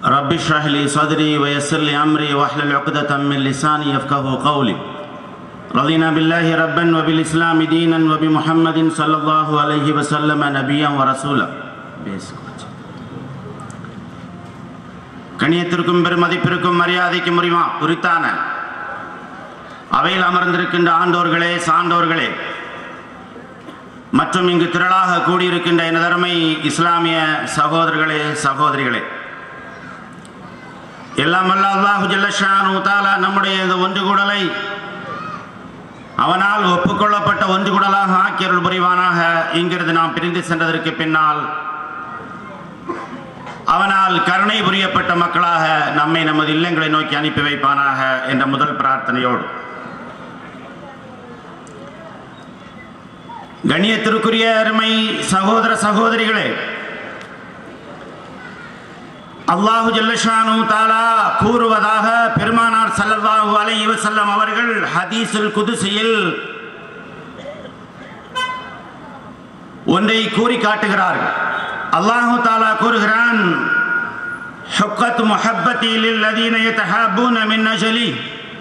رب اشرح لي صدري ويسر لي امري واحلل عقدة من لساني يفقه قولي رضينا بالله ربا وبالاسلام دينا وبمحمد صلى الله عليه وسلم نبيا ورسولا கணியத்திற்கும் பெருமதிப்பிற்கும் மரியாதைக்கும் முறிமா குறித்தான அவையில் அமர்ந்திருக்கின்ற ஆண்டோர்களே சான்றோர்களே மற்றும் இங்கு திரளாக கூடியிருக்கின்ற எனதருமை இஸ்லாமிய சகோதரர்களே சகோதரிகளே எல்லாம் அல்ல அல்லாஹு ஜல்லஷானு தாலா நம்முடைய இந்த ஒன்று கூடலை அவனால் ஒப்புக்கொள்ளப்பட்ட ஒன்று கூடலாக ஆக்கியருள் புரிவானாக இங்கிருந்து நாம் பிரிந்து சென்றதற்கு பின்னால் அவனால் கருணை புரியப்பட்ட மக்களாக நம்மை நமது இல்லங்களை நோக்கி அனுப்பி வைப்பானாக என்ற முதல் பிரார்த்தனையோடு கண்ணியத்திற்குரிய அருமை சகோதர சகோதரிகளே அல்லாஹு ஜல்லஷானு தாலா கூறுவதாக பெருமானார் சல்லல்லாஹு அலைஹி வஸல்லம் அவர்கள் ஹதீஸுல் குதுசியில் ஒன்றை கூறி காட்டுகிறார்கள் அல்லாஹு தாலா கூறுகிறான் ஹுக்கத் முஹப்பத்தி லில்லதீன யதஹாபூன மின் அஜலி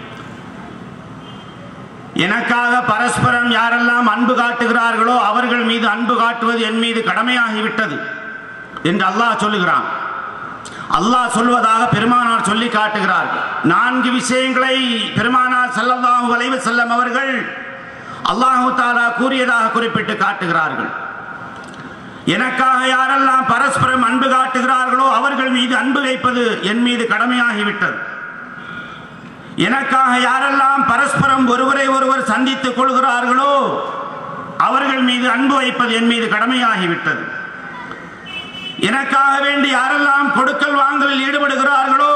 எனக்காக பரஸ்பரம் யாரெல்லாம் அன்பு காட்டுகிறார்களோ அவர்கள் மீது அன்பு காட்டுவது என் மீது கடமையாகிவிட்டது என்று அல்லாஹ் சொல்லுகிறான் அல்லாஹ் சொல்வதாக பெருமானார் சொல்லி காட்டுகிறார்கள் நான்கு விஷயங்களை பெருமானார் செல்லல்லாஹு அலைவு செல்லம் அவர்கள் அல்லாஹு தாலா கூறியதாக குறிப்பிட்டு காட்டுகிறார்கள் எனக்காக யாரெல்லாம் பரஸ்பரம் அன்பு காட்டுகிறார்களோ அவர்கள் மீது அன்பு வைப்பது என் மீது கடமையாகிவிட்டது எனக்காக யாரெல்லாம் பரஸ்பரம் ஒருவரை ஒருவர் சந்தித்துக் கொள்கிறார்களோ அவர்கள் மீது அன்பு வைப்பது என் மீது கடமையாகிவிட்டது எனக்காக வேண்டி யாரெல்லாம் கொடுக்கல் வாங்கலில் ஈடுபடுகிறார்களோ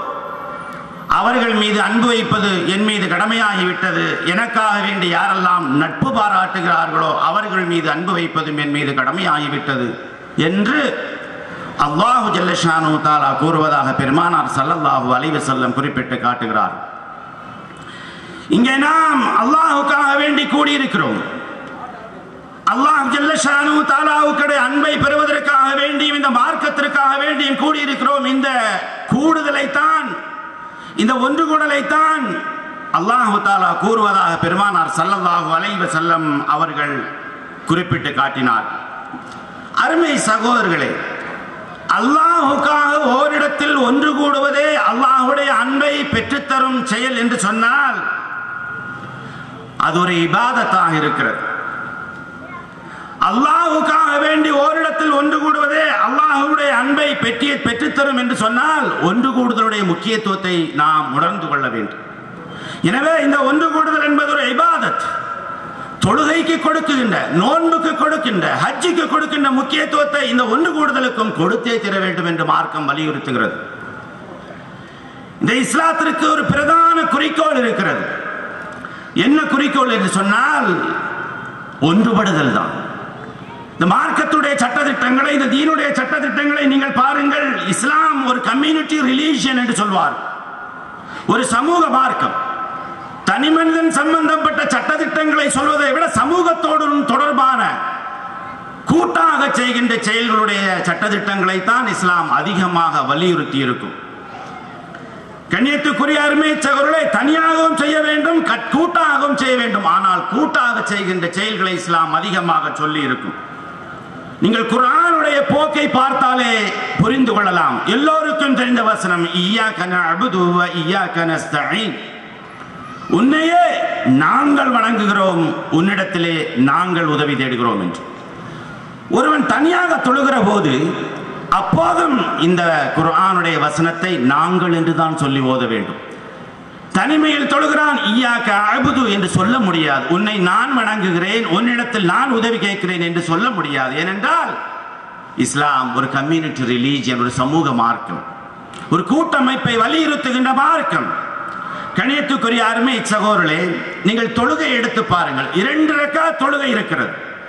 அவர்கள் மீது அன்பு வைப்பது என் மீது கடமையாகிவிட்டது எனக்காக வேண்டி யாரெல்லாம் நட்பு பாராட்டுகிறார்களோ அவர்கள் மீது அன்பு வைப்பதும் என் மீது கடமையாகிவிட்டது என்று அல்லாஹு ஜல்லஷானு தாலா கூறுவதாக பெருமானார் சல்லல்லாஹு அலைவ செல்லம் குறிப்பிட்டு காட்டுகிறார் இங்கே நாம் அல்லாஹுக்காக வேண்டி கூடியிருக்கிறோம் அல்லாஹ் ஜல்லஷானு தாலாவுக்கடைய அன்பை பெறுவதற்காக வேண்டியும் இந்த மார்க்கத்திற்காக வேண்டியும் கூடியிருக்கிறோம் இந்த கூடுதலைத்தான் இந்த ஒன்று கூடலைத்தான் அல்லாஹு தாலா கூறுவதாக பெருமானார் சல்லல்லாஹு அலைவ செல்லம் அவர்கள் குறிப்பிட்டு காட்டினார் அருமை சகோதரர்களே அல்லாஹுக்காக ஓரிடத்தில் ஒன்று கூடுவதே அல்லாஹுடைய அன்பை பெற்றுத்தரும் செயல் என்று சொன்னால் அது ஒரு இபாதத்தாக இருக்கிறது அல்லாஹுக்காக வேண்டி ஓரிடத்தில் ஒன்று கூடுவதே அல்லாஹுடைய அன்பை பெற்றிய பெற்றுத்தரும் என்று சொன்னால் ஒன்று கூடுதலுடைய முக்கியத்துவத்தை நாம் உணர்ந்து கொள்ள வேண்டும் எனவே இந்த ஒன்று கூடுதல் என்பது ஒரு இபாதத் தொழுகைக்கு கொடுக்கின்ற நோன்புக்கு கொடுக்கின்ற ஹஜ்ஜுக்கு கொடுக்கின்ற முக்கியத்துவத்தை இந்த ஒன்று கூடுதலுக்கும் கொடுத்தே தர வேண்டும் என்று மார்க்கம் வலியுறுத்துகிறது இந்த இஸ்லாத்திற்கு ஒரு பிரதான குறிக்கோள் இருக்கிறது என்ன குறிக்கோள் என்று சொன்னால் ஒன்றுபடுதல் தான் இந்த மார்க்கத்துடைய சட்டத்திட்டங்களை இந்த தீனுடைய சட்டத்திட்டங்களை நீங்கள் பாருங்கள் இஸ்லாம் ஒரு கம்யூனிட்டி ரிலீஜியன் என்று சொல்வார் ஒரு சமூக மார்க்கம் தனி மனிதன் சம்பந்தப்பட்ட சட்டத்திட்டங்களை சொல்வதை விட சமூகத்தோடு தொடர்பான கூட்டாக செய்கின்ற செயல்களுடைய சட்டத்திட்டங்களை தான் இஸ்லாம் அதிகமாக வலியுறுத்தி இருக்கும் கண்ணியத்துக்குரிய அருமை சகோதரர்களை தனியாகவும் செய்ய வேண்டும் கூட்டாகவும் செய்ய வேண்டும் ஆனால் கூட்டாக செய்கின்ற செயல்களை இஸ்லாம் அதிகமாக சொல்லி இருக்கும் நீங்கள் குரானுடைய போக்கை பார்த்தாலே புரிந்து கொள்ளலாம் எல்லோருக்கும் தெரிந்த வசனம் ஐயா கன அபுது ஐயா கனஸ்தீன் உன்னையே நாங்கள் வணங்குகிறோம் உன்னிடத்திலே நாங்கள் உதவி தேடுகிறோம் என்று ஒருவன் தனியாக தொழுகிற போது அப்போதும் இந்த குர்ஆனுடைய வசனத்தை நாங்கள் என்று தான் சொல்லி ஓத வேண்டும் தனிமையில் தொழுகிறான் ஈயாக்க அழுபுது என்று சொல்ல முடியாது உன்னை நான் வணங்குகிறேன் உன்னிடத்தில் நான் உதவி கேட்கிறேன் என்று சொல்ல முடியாது ஏனென்றால் இஸ்லாம் ஒரு கம்யூனிட்டி ரிலீஜியன் ஒரு சமூக மார்க்கம் ஒரு கூட்டமைப்பை வலியுறுத்துகின்ற மார்க்கம் கணியத்துக்குரிய அருமை சகோதரர்களே நீங்கள் தொழுகை எடுத்து பாருங்கள் இரண்டு ரக்கா தொழுகை இருக்கிறது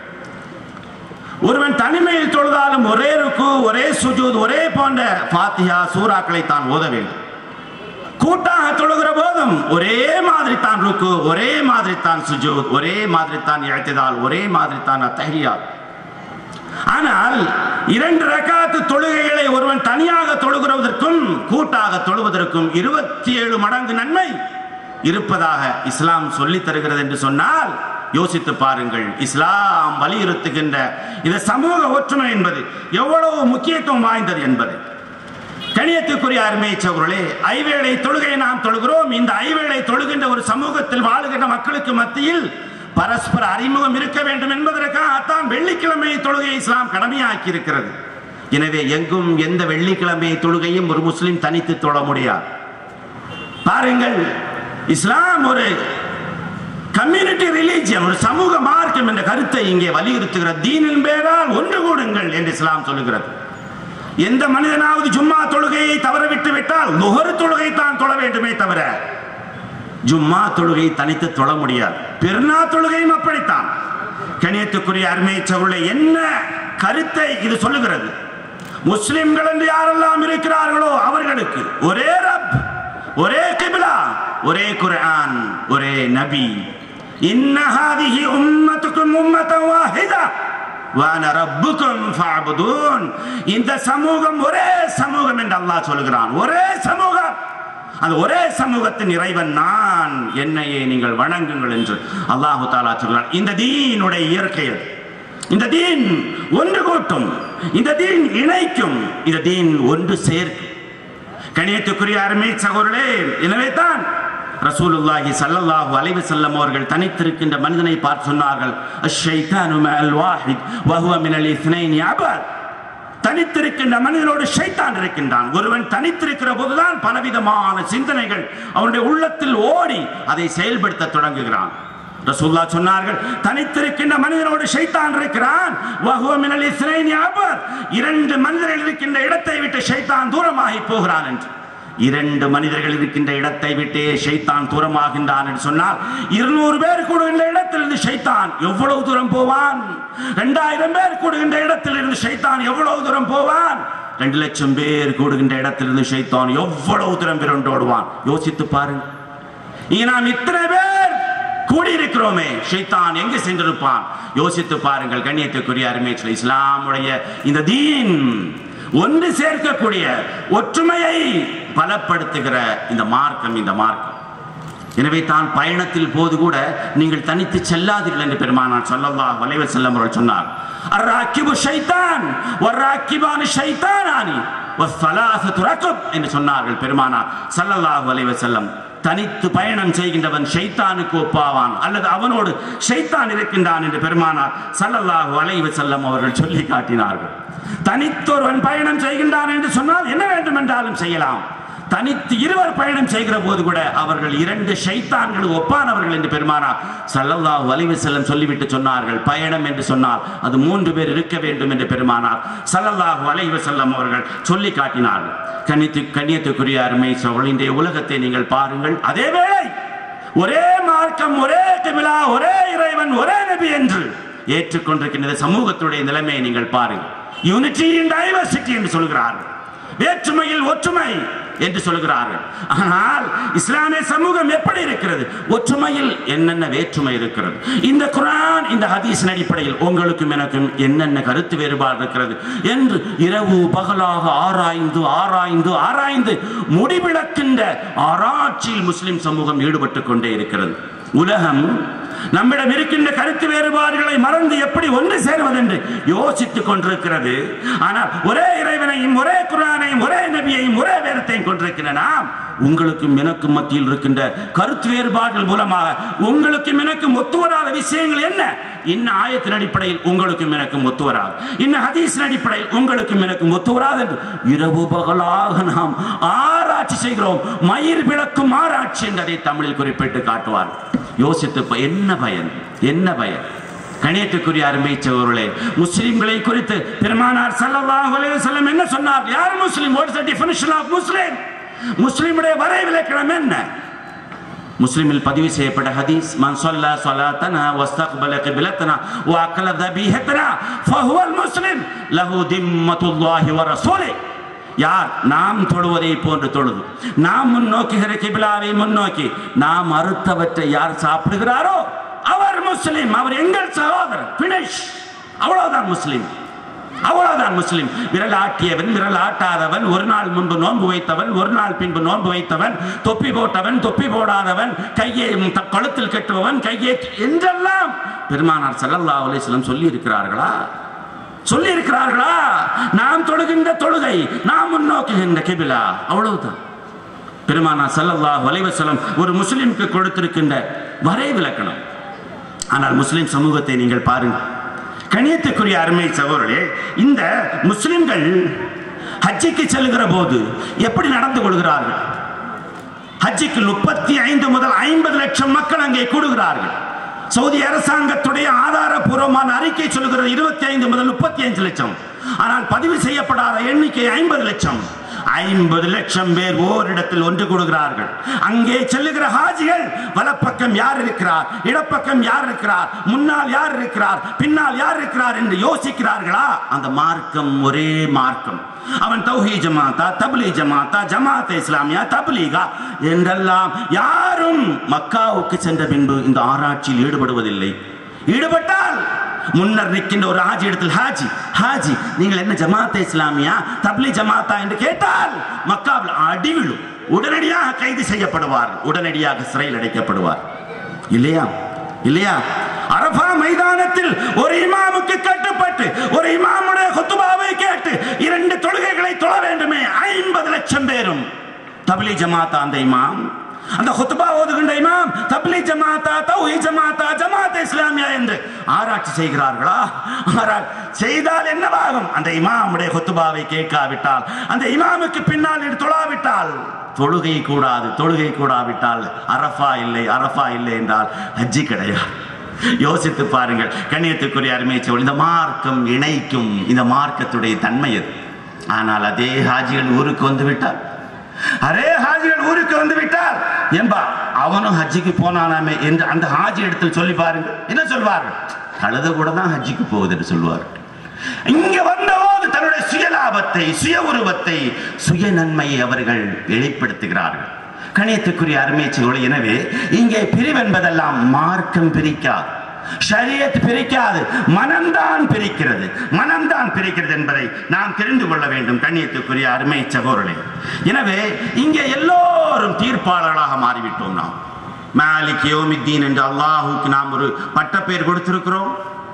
ஒருவன் தனிமையில் தொழுதாலும் ஒரே ருக்கு ஒரே சுஜூத் ஒரே போன்ற பாத்தியா சூறாக்களை தான் ஓத வேண்டும் கூட்டாக தொழுகிற போதும் ஒரே மாதிரி தான் ருக்கு ஒரே மாதிரி தான் சுஜூத் ஒரே மாதிரி தான் இழத்திதால் ஒரே மாதிரி தான் அத்தஹியாத் ஆனால் இரண்டு ரக்காத்து தொழுகைகளை ஒருவன் தனியாக தொழுகிறதற்கும் கூட்டாக தொழுவதற்கும் இருபத்தி ஏழு மடங்கு நன்மை இருப்பதாக இஸ்லாம் சொல்லித் தருகிறது என்று சொன்னால் யோசித்து பாருங்கள் இஸ்லாம் வலியுறுத்துகின்ற இந்த சமூக ஒற்றுமை என்பது எவ்வளவு முக்கியத்துவம் வாய்ந்தது என்பது கணியத்துக்குரிய அருமை சகோதரர்களே ஐவேளை தொழுகையை நாம் தொழுகிறோம் இந்த ஐவேளை தொழுகின்ற ஒரு சமூகத்தில் வாழுகின்ற மக்களுக்கு மத்தியில் பரஸ்பர அறிமுகம் இருக்க வேண்டும் என்பதற்காகத்தான் வெள்ளிக்கிழமை தொழுகை இஸ்லாம் கடமையாக்கி இருக்கிறது எனவே எங்கும் எந்த வெள்ளிக்கிழமை தொழுகையும் ஒரு முஸ்லிம் தனித்து தொழ முடியாது பாருங்கள் இஸ்லாம் ஒரு கம்யூனிட்டி ரிலீஜியன் ஒரு சமூக மார்க்கம் என்ற கருத்தை இங்கே வலியுறுத்துகிற தீனின் பேரால் ஒன்று கூடுங்கள் என்று இஸ்லாம் சொல்லுகிறது எந்த மனிதனாவது ஜும்மா தொழுகையை தவறவிட்டு விட்டால் நுகரு தொழுகை தான் தொழ வேண்டுமே தவிர ஜும்மா தொழுகை தனித்து தொழ முடியாது பெருநா தொழுகையும் அப்படித்தான் கணியத்துக்குரிய அருமை சவுளை என்ன கருத்தை இது சொல்லுகிறது முஸ்லிம்கள் என்று யாரெல்லாம் இருக்கிறார்களோ அவர்களுக்கு ஒரே ரப் ஒரே கிபிலா ஒரே குர்ஆன் ஒரே நபி இன்ன ஹாதிஹி உம்மத்துக்கும் உம்மத்தன் வாஹிதா வான ரப்புக்கும் ஃபஅபுதூன் இந்த சமூகம் ஒரே சமூகம் என்று அல்லாஹ் சொல்கிறான் ஒரே சமூகம் அந்த ஒரே சமூகத்தின் இறைவன் நான் என்னையே நீங்கள் வணங்குங்கள் என்று அல்லாஹு தாலா சொல்கிறான் இந்த தீனுடைய இயற்கை அது. இந்த தீன் ஒன்று கூட்டும் இந்த தீன் இணைக்கும் இந்த தீன் ஒன்று சேர்க்கும் கணியத்துக்குரிய அருமை சகோதரே எனவே தான் ரசூலுல்லாஹி ஸல்லல்லாஹு அலைஹி வஸல்லம் அவர்கள் தனித்திருக்கின்ற மனிதனை பார்த்து சொன்னார்கள் அஷ்-ஷைத்தானு மஅல் வாஹித் வஹுவ மினல் இஸ்னைன் அபத் தனித்திருக்கின்ற மனிதனோடு ஷைத்தான் இருக்கின்றான் ஒருவன் தனித்திருக்கிற போதுதான் பலவிதமான சிந்தனைகள் அவனுடைய உள்ளத்தில் ஓடி அதை செயல்படுத்த தொடங்குகிறான் ரசூல்லா சொன்னார்கள் தனித்திருக்கின்ற மனிதனோடு ஷைத்தான் இருக்கிறான் வஹுவ மினல் இஸ்னைன் அபத் இரண்டு மனிதர்கள் இருக்கின்ற இடத்தை விட்டு ஷைத்தான் தூரமாகி போகிறான் என்று இரண்டு மனிதர்கள் இருக்கின்ற இடத்தை விட்டே ஷைத்தான் தூரமாகின்றான் என்று சொன்னால் இருநூறு பேர் கூடுகின்ற இடத்திலிருந்து ஷைத்தான் எவ்வளவு தூரம் போவான் இரண்டாயிரம் பேர் கூடுகின்ற இடத்திலிருந்து ஷைத்தான் எவ்வளவு தூரம் போவான் ரெண்டு லட்சம் பேர் கூடுகின்ற இடத்திலிருந்து ஷைத்தான் எவ்வளவு தூரம் பிறண்டோடுவான் யோசித்து பாருங்க இங்க நாம் இத்தனை பேர் கூடியிருக்கிறோமே ஷைத்தான் எங்கு சென்றிருப்பான் யோசித்து பாருங்கள் கண்ணியத்துக்குரிய அருமை இஸ்லாமுடைய இந்த தீன் ஒன்று சேர்க்கக்கூடிய ஒற்றுமையை பலப்படுத்துகிற இந்த மார்க்கம் இந்த மார்க்கம் எனவே தான் பயணத்தில் போது கூட நீங்கள் தனித்து செல்லாதீர்கள் என்று பெருமானார் ஸல்லல்லாஹு அலைஹி வஸல்லம் அவர்கள் சொன்னார் அர்ராக்கிபு ஷைத்தான் வர்ராக்கிபானு ஷைத்தானானி வஸ்ஸலாசத்து ரகப் என்று சொன்னார்கள் பெருமானார் ஸல்லல்லாஹு அலைஹி வஸல்லம் தனித்து பயணம் செய்கின்றவன் ஷைத்தானுக்கு ஒப்பாவான் அல்லது அவனோடு ஷைத்தான் இருக்கின்றான் என்று பெருமானார் ஸல்லல்லாஹு அலைஹி வஸல்லம் அவர்கள் சொல்லி காட்டினார்கள் தனித்தொருவன் பயணம் செய்கின்றான் என்று சொன்னால் என்ன வேண்டும் என்றாலும் செய்யலாம் தனித்து இருவர் பயணம் செய்கிற போது கூட அவர்கள் இரண்டு ஷைத்தான்கள் ஒப்பானவர்கள் என்று பெருமானார் ஸல்லல்லாஹு அலைஹி வஸல்லம் சொல்லிவிட்டு சொன்னார்கள் பயணம் என்று சொன்னால் அது மூன்று பேர் இருக்க வேண்டும் என்று பெருமானார் ஸல்லல்லாஹு அலைஹி வஸல்லம் அவர்கள் சொல்லி காட்டினார்கள் கண்ணியத்து கண்ணியத்துக்குரிய அருமை சகோதரர்களே, இன்றைய உலகத்தை நீங்கள் பாருங்கள் அதே வேளை ஒரே மார்க்கம் ஒரே கிபிலா ஒரே இறைவன் ஒரே நபி என்று ஏற்றுக்கொண்டிருக்கின்ற இந்த சமூகத்துடைய நிலைமையை நீங்கள் பாருங்கள் யூனிட்டி இன் டைவர்சிட்டி என்று சொல்கிறார்கள் வேற்றுமையில் ஒற்றுமை என்று சொல்கிறார்கள் ஆனால் இஸ்லாமிய சமூகம் எப்படி இருக்கிறது ஒற்றுமையில் என்னென்ன வேற்றுமை இருக்கிறது இந்த குர்ஆன் இந்த ஹதீஸின் அடிப்படையில் உங்களுக்கும் எனக்கும் என்னென்ன கருத்து வேறுபாடு இருக்கிறது என்று இரவு பகலாக ஆராய்ந்து ஆராய்ந்து ஆராய்ந்து முடிவிளக்கின்ற ஆராய்ச்சியில் முஸ்லிம் சமூகம் ஈடுபட்டுக் கொண்டே இருக்கிறது உலகம் நம்மிடம் இருக்கின்ற கருத்து வேறுபாடுகளை மறந்து எப்படி ஒன்று சேர்வது என்று யோசித்துக் கொண்டிருக்கிறது ஆனால் ஒரே இறைவனையும் ஒரே குரானையும் ஒரே நபியையும் ஒரே வேதத்தையும் கொண்டிருக்கின்ற நாம் உங்களுக்கும் எனக்கும் மத்தியில் இருக்கின்ற கருத்து வேறுபாடுகள் மூலமாக உங்களுக்கும் எனக்கும் ஒத்து வராத விஷயங்கள் என்ன இன்ன ஆயத்தின் அடிப்படையில் உங்களுக்கும் எனக்கும் ஒத்து வராது இன்ன ஹதீஸின் அடிப்படையில் உங்களுக்கும் எனக்கும் ஒத்து வராது என்று இரவு பகலாக நாம் ஆராய்ச்சி செய்கிறோம் மயிர் விளக்கும் ஆராய்ச்சி என்று அதை தமிழில் குறிப்பிட்டு காட்டுவார் யோசித்து ப- என்ன பயன் என்ன பயன் கணியத்துக்குரிய அருமை சகோதரர்களே முஸ்லிம்களை குறித்து பெருமானார் ஸல்லல்லாஹு அலைஹி வஸல்லம் என்ன சொன்னார் யார் முஸ்லிம் what is the definition of Muslim முஸ்லிமுடைய வரைவிலக்கணம் என்ன முஸ்லிமில் பதிவு செய்யப்பட்ட ஹதீஸ் மன் ஸல்லா ஸலாத்தனா வஸ்தக்பல கிப்லத்தனா வஅக்கல தபீஹத்தனா ஃபஹுவல் முஸ்லிம் லஹு திம்மத்துல்லாஹி வ ரசூலிஹி யார் நாம் தொழுவதை போன்று தொழுது நாம் முன்னோக்குகிற கிபிலாவை முன்னோக்கி நாம் அறுத்தவற்றை யார் சாப்பிடுகிறாரோ அவர் முஸ்லிம் அவர் எங்கள் சகோதரர் பினிஷ் அவ்வளவுதான் முஸ்லிம் அவ்வளவுதான் முஸ்லிம் விரல் ஆட்டியவன் விரல் ஆட்டாதவன் ஒரு நாள் முன்பு நோன்பு வைத்தவன் ஒரு நாள் பின்பு நோன்பு வைத்தவன் தொப்பி போட்டவன் தொப்பி போடாதவன் கையை த- கழுத்தில் கட்டுபவன் கையை என்றெல்லாம் பெருமானார் ஸல்லல்லாஹு அலைஹி வஸல்லம் சொல்லி இருக்கிறார்களா சொல்லி இருக்கிறார்களா நாம் தொழுகின்ற தொழுகை நாம் முன்னோக்குகின்ற கிபிலா அவ்வளவுதான் பெருமானார் ஸல்லல்லாஹு அலைஹி வஸல்லம் ஒரு முஸ்லிமுக்கு கொடுத்திருக்கின்ற வரை விளக்கணம் ஆனால் முஸ்லிம் சமூகத்தை நீங்கள் பாருங்கள் கணியத்துக்குரிய அருமை சகோதரர்களே இந்த முஸ்லிம்கள் ஹஜ்ஜிக்கு செல்லுகிற போது எப்படி நடந்து கொள்கிறார்கள் ஹஜ்ஜிக்கு முப்பத்தி ஐந்து முதல் ஐம்பது லட்சம் மக்கள் அங்கே கூடுகிறார்கள் சவுதி அரசாங்கத்துடைய ஆதாரபூர்வமான அறிக்கை சொல்கிறது இருபத்தி ஐந்து முதல் முப்பத்தி ஐந்து லட்சம் ஆனால் பதிவு செய்யப்படாத எண்ணிக்கை ஐம்பது லட்சம் ஐம்பது லட்சம் பேர் ஓரிடத்தில் ஒன்று கூடுகிறார்கள் அங்கே செல்லுகிற ஹாஜிகள் வலப்பக்கம் யார் இருக்கிறார் இடப்பக்கம் யார் இருக்கிறார் முன்னால் யார் இருக்கிறார் பின்னால் யார் இருக்கிறார் என்று யோசிக்கிறார்களா அந்த மார்க்கம் ஒரே மார்க்கம் அவன் தௌஹி ஜமாத்தா தப்லி ஜமாத்தா ஜமாத் இஸ்லாமியா தப்லீகா என்றெல்லாம் யாரும் மக்காவுக்கு சென்ற பின்பு இந்த ஆராய்ச்சியில் ஈடுபடுவதில்லை ஈடுபட்டால் முன்னர் நிற்கின்ற ஒரு ஹாஜி இடத்தில் ஹாஜி ஹாஜி நீங்கள் என்ன ஜமாத்தே இஸ்லாமியா தப்லி ஜமாத்தா என்று கேட்டால் மக்காவில் அடி விழும் உடனடியாக கைது செய்யப்படுவார் உடனடியாக சிறையில் அடைக்கப்படுவார் இல்லையா இல்லையா அரபா மைதானத்தில் ஒரு இமாமுக்கு கட்டுப்பட்டு ஒரு இமாமுடைய குத்துபாவை கேட்டு இரண்டு தொழுகைகளை தொழ வேண்டுமே ஐம்பது லட்சம் பேரும் தபிலி ஜமாத்தா அந்த இமாம் அந்த குத்துபா ஓதுகின்ற இமாம் தபிலி ஜமாத்தா தௌஹி ஜமாத்தா ஜமாத் இஸ்லாமியா என்று ஆராய்ச்சி செய்கிறார்களா ஆரா- செய்தால் என்னவாகும் அந்த இமாமுடைய குத்துபாவை கேட்காவிட்டால் அந்த இமாமுக்கு பின்னால் நின்று தொழாவிட்டால் தொழுகை கூடாது தொழுகை கூடாவிட்டால் அரஃபா இல்லை அரஃபா இல்லை என்றால் ஹஜ்ஜி கிடையாது யோசித்து பாருங்கள் கண்ணியத்துக்குரிய அருமை சோழ இந்த மார்க்கம் இணைக்கும் இந்த மார்க்கத்துடைய தன்மை அது ஆனால் அதே ஹாஜிகள் ஊருக்கு வந்து விட்டார் அரே ஹாஜிகள் ஊருக்கு வந்து விட்டார் என்பா அவனும் ஹஜ்ஜிக்கு போனானாமே என்று அந்த ஹாஜி இடத்தில் சொல்லி பாருங்கள் என்ன சொல்வார்கள் கழுத கூட தான் ஹஜ்ஜிக்கு போகுது என்று சொல்வார்கள் இங்க வந்தபோது தன்னுடைய சுயலாபத்தை சுய உருவத்தை சுய நன்மையை அவர்கள் வெளிப்படுத்துகிறார்கள் கணியத்துக்குரிய அருமை சோழி எனவே இங்கே பிரிவென்பதெல்லாம் மார்க்கம் பிரிக்காது ஷரியத் பிரிக்காது மனம்தான் பிரிக்கிறது மனம்தான் பிரிக்கிறது என்பதை நாம் தெரிந்து கொள்ள வேண்டும் கண்ணியத்துக்குரிய அருமை சகோதரர்களே எனவே இங்கே எல்லோரும் தீர்ப்பாளர்களாக மாறிவிட்டோம் நாம் மாலிக் யோமித்தீன் என்று அல்லாஹுக்கு நாம் ஒரு பட்டப்பெயர் கொடுத்திருக்கிறோம்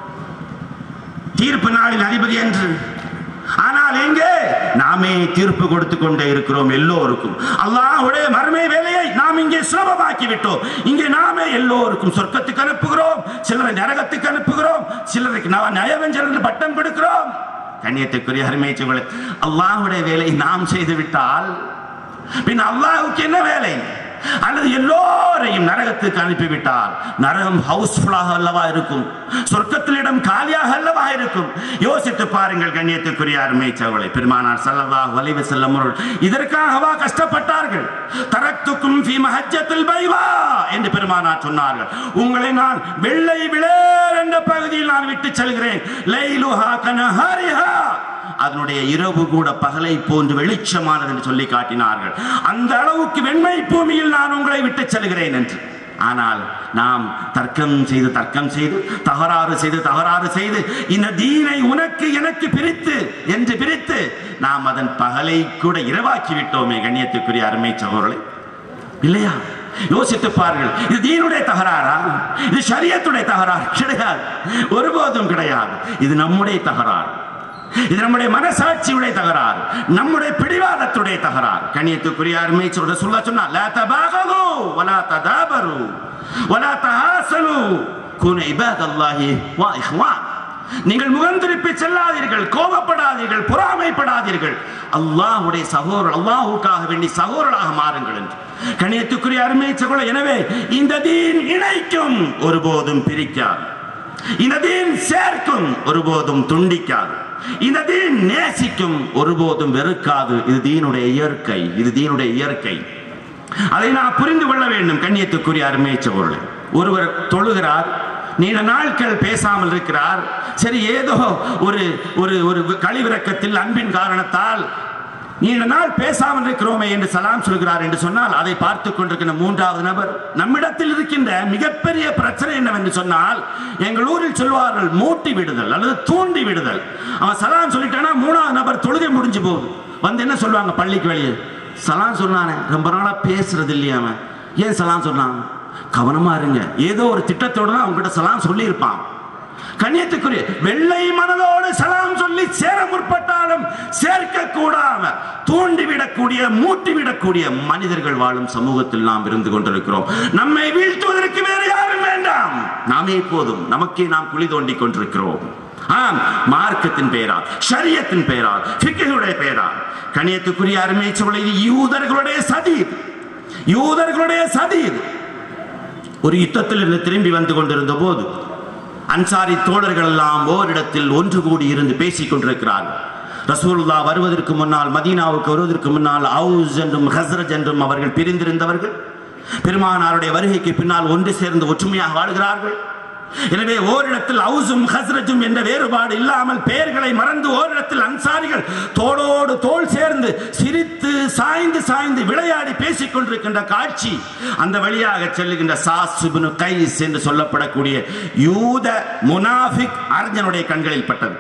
தீர்ப்பு நாளின் அதிபதி என்று ஆனால் எங்கே நாமே தீர்ப்பு கொடுத்து கொண்டே இருக்கிறோம் எல்லோருக்கும் அல்லாஹ்வுடைய மறுமை வேலையை நாம் இங்கே சுலபமாக்கி விட்டோம் இங்கே நாமே எல்லோருக்கும் சொர்க்கத்துக்கு அனுப்புகிறோம் சிலரை நரகத்துக்கு அனுப்புகிறோம் சிலருக்கு நான் நயவஞ்சல் என்று பட்டம் கொடுக்கிறோம் கண்ணியத்துக்குரிய அருமை சொல்ல அல்லாஹ்வுடைய வேலை நாம் செய்து விட்டால் பின் அல்லாஹ்வுக்கு என்ன வேலை அல்லது எல்லோரையும் நரகத்துக்கு அனுப்பிவிட்டால் நரகம் ஹவுஸ்ஃபுல்லாக அல்லவா இருக்கும் சொர்க்கத்தில் இடம் காலியாக அல்லவா இருக்கும் யோசித்து பாருங்கள் கண்ணியத்துக்குரிய அருமை சவளை பெருமானார் ஸல்லல்லாஹு அலைஹி வஸல்லம் அவர்கள் இதற்காகவா கஷ்டப்பட்டார்கள் தரத்துக்கும் ஃபீ மஹஜ்ஜத்தில் பைவா என்று பெருமானார் சொன்னார்கள் உங்களை நான் வெள்ளை விளேர் என்ற பகுதியில் நான் விட்டு செல்கிறேன் லைலுஹா கனஹாரிஹா அதனுடைய இரவு கூட பகலை போன்று வெளிச்சமானது என்று சொல்லி காட்டினார்கள் அந்த அளவுக்கு வெண்மை பூமியில் நான் உங்களை விட்டு செல்கிறேன் என்று ஆனால் நாம் தர்க்கம் செய்து தர்க்கம் செய்து தகராறு செய்து தகராறு செய்து இந்த தீனை உனக்கு எனக்கு பிரித்து என்று பிரித்து நாம் அதன் பகலை கூட இரவாக்கி விட்டோமே கண்ணியத்துக்குரிய அருமை சகோதரர்களே இல்லையா யோசித்து பாருங்கள் இது தீனுடைய தகராறா இது ஷரியத்துடைய தகராறு கிடையாது ஒருபோதும் கிடையாது இது நம்முடைய தகராறு இது நம்முடைய மனசாட்சியுடைய தகராறு நம்முடைய பிடிவாதத்துடைய தகராறு கண்ணியத்துக்குரிய அருமை சொல்ற சொல்ல சொன்னா லா தபாகது வலா ததாபரு வலா தஹாசனு குன இபாதல்லாஹி வா இஹ்வான் நீங்கள் முகம் திருப்பி செல்லாதீர்கள் கோபப்படாதீர்கள் பொறாமைப்படாதீர்கள் அல்லாஹ்வுடைய சகோதரர் அல்லாஹ்வுக்காக வேண்டி சகோதரராக மாறுங்கள் என்று கணியத்துக்குரிய அருமை சகோதரர் எனவே இந்த தீன் இணைக்கும் ஒருபோதும் பிரிக்காது இந்த தீன் சேர்க்கும் ஒருபோதும் துண்டிக்காது இந்த தீன் நேசிக்கும் ஒருபோதும் வெறுக்காது இது தீனுடைய இயற்கை இது தீனுடைய இயற்கை அதை நான் புரிந்து கொள்ள வேண்டும் கண்ணியத்துக்குரிய அருமை சகோதரர்களே ஒருவர் தொழுகிறார் நீண்ட நாட்கள் பேசாமல் இருக்கிறார் சரி ஏதோ ஒரு ஒரு ஒரு கழிவிறக்கத்தில் அன்பின் காரணத்தால் நீண்ட நாள் பேசாமல் இருக்கிறோமே என்று சலாம் சொல்கிறார் என்று சொன்னால் அதை பார்த்து கொண்டிருக்கிற மூன்றாவது நபர் நம்மிடத்தில் இருக்கின்ற மிகப்பெரிய பிரச்சனை என்னவென்று சொன்னால் எங்கள் ஊரில் சொல்வார்கள் மூட்டி விடுதல் அல்லது தூண்டி விடுதல் அவன் சலாம் சொல்லிட்டானா மூணாவது நபர் தொழுகை முடிஞ்சு போகுது வந்து என்ன சொல்லுவாங்க பள்ளிக்கு வெளியே சலாம் சொன்னானே ரொம்ப நாளா பேசுறது இல்லையா அவன் ஏன் சலாம் சொன்னான் கவனமா இருங்க ஏதோ ஒரு திட்டத்தோட தான் அவங்ககிட்ட சலாம் சொல்லி இருப்பான் கண்ணியத்துக்குரிய வெள்ளை மனதோடு சலாம் சொல்லி சேர முற்பட்டாலும் சேர்க்க கூடாம தூண்டிவிடக்கூடிய மூட்டிவிடக்கூடிய மனிதர்கள் வாழும் சமூகத்தில் நாம் இருந்து கொண்டிருக்கிறோம் நம்மை வீழ்த்துவதற்கு வேறு யாரும் வேண்டாம் நாமே போதும் நமக்கே நாம் குழி தோண்டி கொண்டிருக்கிறோம் ஆம் மார்க்கத்தின் பெயரால் ஷரியத்தின் பெயரால் ஃபிக்குடைய பெயரால் கணியத்துக்குரிய அருமை சொல்லை யூதர்களுடைய சதி இது. யூதர்களுடைய சதி இது. ஒரு யுத்தத்தில் இருந்து திரும்பி வந்து கொண்டிருந்த போது அன்சாரி தோழர்கள் எல்லாம் ஓரிடத்தில் ஒன்று கூடி இருந்து பேசிக் கொண்டிருக்கிறார்கள் ரசூலுல்லா வருவதற்கு முன்னால் மதீனாவுக்கு வருவதற்கு முன்னால் அவுஸ் என்றும் ஹஸ்ரஜ் என்றும் அவர்கள் பிரிந்திருந்தவர்கள் பெருமானாருடைய வருகைக்கு பின்னால் ஒன்று சேர்ந்து ஒற்றுமையாக வாழ்கிறார்கள் எனவே ஓரிடத்தில் அவுசும் ஹஸ்ரஜும் என்ற வேறுபாடு இல்லாமல் பெயர்களை மறந்து ஓரிடத்தில் அன்சாரிகள் தோளோடு தோள் சேர்ந்து சிரித்து சாய்ந்து சாய்ந்து விளையாடி பேசிக் கொண்டிருக்கின்ற காட்சி அந்த வழியாக செல்லுகின்ற சாசுபுனு கைஸ் என்று சொல்லப்படக்கூடிய யூத முனாஃபிக் அறிஞனுடைய கண்களில் பட்டது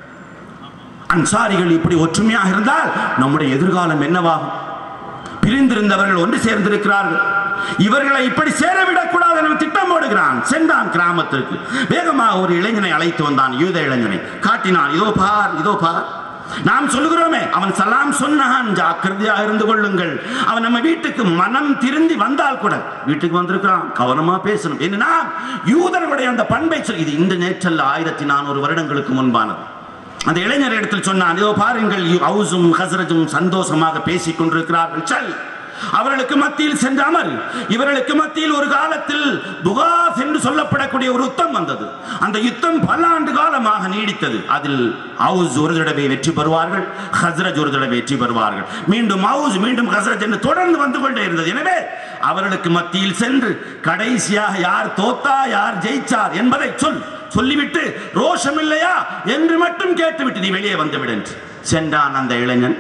அன்சாரிகள் இப்படி ஒற்றுமையாக இருந்தால் நம்முடைய எதிர்காலம் என்னவாகும் பிரிந்திருந்தவர்கள் ஒன்று சேர்ந்திருக்கிறார்கள் இவர்களை இப்படி சேரவிடக் கூடாது என திட்டம் போடுகிறான் சென்றான் கிராமத்திற்கு வேகமாக ஒரு இளைஞனை அழைத்து வந்தான் யூத இளைஞனை காட்டினான் இதோ பார் இதோ பார் நாம் சொல்லுகிறோமே அவன் சலாம் சொன்னான் ஜாக்கிரதையாக இருந்து கொள்ளுங்கள் அவன் நம்ம வீட்டுக்கு மனம் திருந்தி வந்தால் கூட வீட்டுக்கு வந்திருக்கிறான் கவனமா பேசணும் என்னன்னா யூதர்களுடைய அந்த பண்பை சொல்லி இது இந்த நேற்றல்ல ஆயிரத்தி நானூறு வருடங்களுக்கு முன்பானது அந்த இளைஞர் இடத்தில் சொன்னான் இதோ பாருங்கள் ஹவுஸும் ஹசரஜும் சந்தோஷமாக பேசிக் கொண்டிருக்கிறார்கள் சல் அவர்களுக்கு மத்தியில் சென்று அமர் இவர்களுக்கு மத்தியில் ஒரு காலத்தில் புகாஸ் என்று சொல்லப்படக்கூடிய ஒரு யுத்தம் வந்தது அந்த யுத்தம் பல ஆண்டு காலமாக நீடித்தது அதில் ஹவுஸ் ஒரு தடவை வெற்றி பெறுவார்கள் ஹஸ்ரஜ் ஒரு தடவை வெற்றி பெறுவார்கள் மீண்டும் ஹவுஸ் மீண்டும் ஹஸ்ரஜ் என்று தொடர்ந்து வந்து கொண்டே இருந்தது எனவே அவர்களுக்கு மத்தியில் சென்று கடைசியாக யார் தோத்தா யார் ஜெயிச்சார் என்பதை சொல் சொல்லிவிட்டு ரோஷம் இல்லையா என்று மட்டும் கேட்டுவிட்டு நீ வெளியே வந்துவிடு என்று சென்றான் அந்த இளைஞன்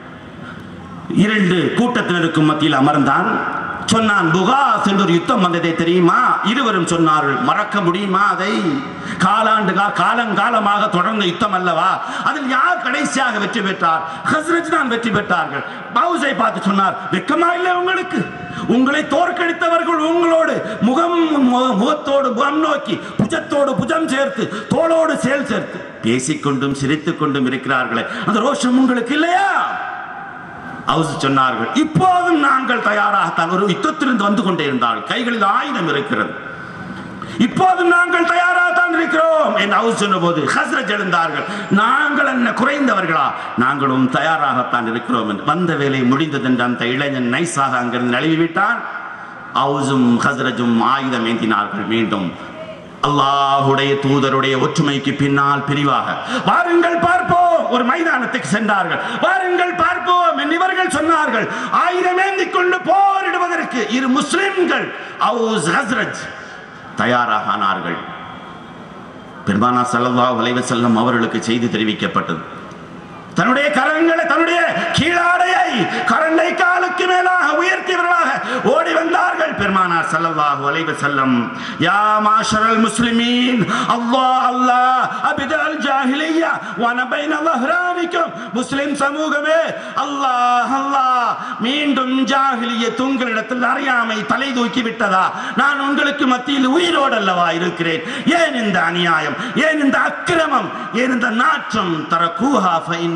இரண்டு கூட்டத்தினருக்கும் மத்தியில் அமர்ந்தான் சொன்னான் புகாஸ் என்று ஒரு யுத்தம் வந்ததை தெரியுமா இருவரும் சொன்னார்கள் மறக்க முடியுமா அதை காலாண்டு கா- காலங்காலமாக தொடர்ந்த யுத்தம் அல்லவா அதில் யார் கடைசியாக வெற்றி பெற்றார் ஹஸ்ரஜ் தான் வெற்றி பெற்றார்கள் பவுசை பார்த்து சொன்னார் வெக்கமா இல்லை உங்களுக்கு உங்களை தோற்கடித்தவர்கள் உங்களோடு முகம் மு- முகத்தோடு முகம் நோக்கி புஜத்தோடு புஜம் சேர்த்து தோளோடு சேல் சேர்த்து பேசிக்கொண்டும் சிரித்துக் கொண்டும் இருக்கிறார்களே அந்த ரோஷம் உங்களுக்கு இல்லையா அவர் சொன்னார்கள் இப்போதும் நாங்கள் தயாராகத்தான் ஒரு யுத்தத்திலிருந்து வந்து கொண்டே இருந்தார்கள் கைகளில் ஆயுதம் இருக்கிறது இப்போதும் நாங்கள் தயாராகத்தான் இருக்கிறோம் என்று அவர் சொன்னபோது ஹஸ்ரஜ் எழுந்தார்கள் நாங்கள் என்ன குறைந்தவர்களா நாங்களும் தயாராகத்தான் இருக்கிறோம் என்று வந்த வேலை முடிந்தது என்று அந்த இளைஞன் நைஸாக அங்கிருந்து நழுவி விட்டான் அவுசும் ஹஸ்ரஜும் ஆயுதம் ஏந்தினார்கள் மீண்டும் அல்லாஹுடைய தூதருடைய ஒற்றுமைக்கு பின்னால் பிரிவாக வாருங்கள் பார்ப்போம் ஒரு மைதானத்துக்கு சென்றார்கள் வாருங்கள் பார்ப்போம் என்று இவர்கள் சொன்னார்கள் ஆயுதம் ஏந்திக் கொண்டு போரிடுவதற்கு இரு முஸ்லிம்கள் அவுஸ் ஹஸ்ரஜ் தயாராக ஆனார்கள் பெருமானா ஸல்லல்லாஹு அலைஹி வஸல்லம் அவர்களுக்கு செய்தி தெரிவிக்கப்பட்டது தன்னுடைய கரங்களை தன்னுடைய கீழாடையை கரண்டை காலுக்கு மேலாக உயர்த்தியவர்களாக ஓடி வந்தார்கள் பெருமானார் ஸல்லல்லாஹு அலைஹி வஸல்லம் யா மாஷரல் முஸ்லிமீன் அல்லாஹ் அல்லாஹ் அபிதல் ஜாஹிலியா வன பைன லஹ்ரானிக்கும் முஸ்லிம் சமூகமே அல்லாஹ் அல்லாஹ் மீண்டும் ஜாஹிலிய உங்களிடத்தில் அறியாமை தலை தூக்கி விட்டதா நான் உங்களுக்கு மத்தியில் உயிரோடு அல்லவா இருக்கிறேன் ஏன் இந்த அநியாயம் ஏன் இந்த அக்கிரமம் ஏன் இந்த நாற்றம் தர கூஹா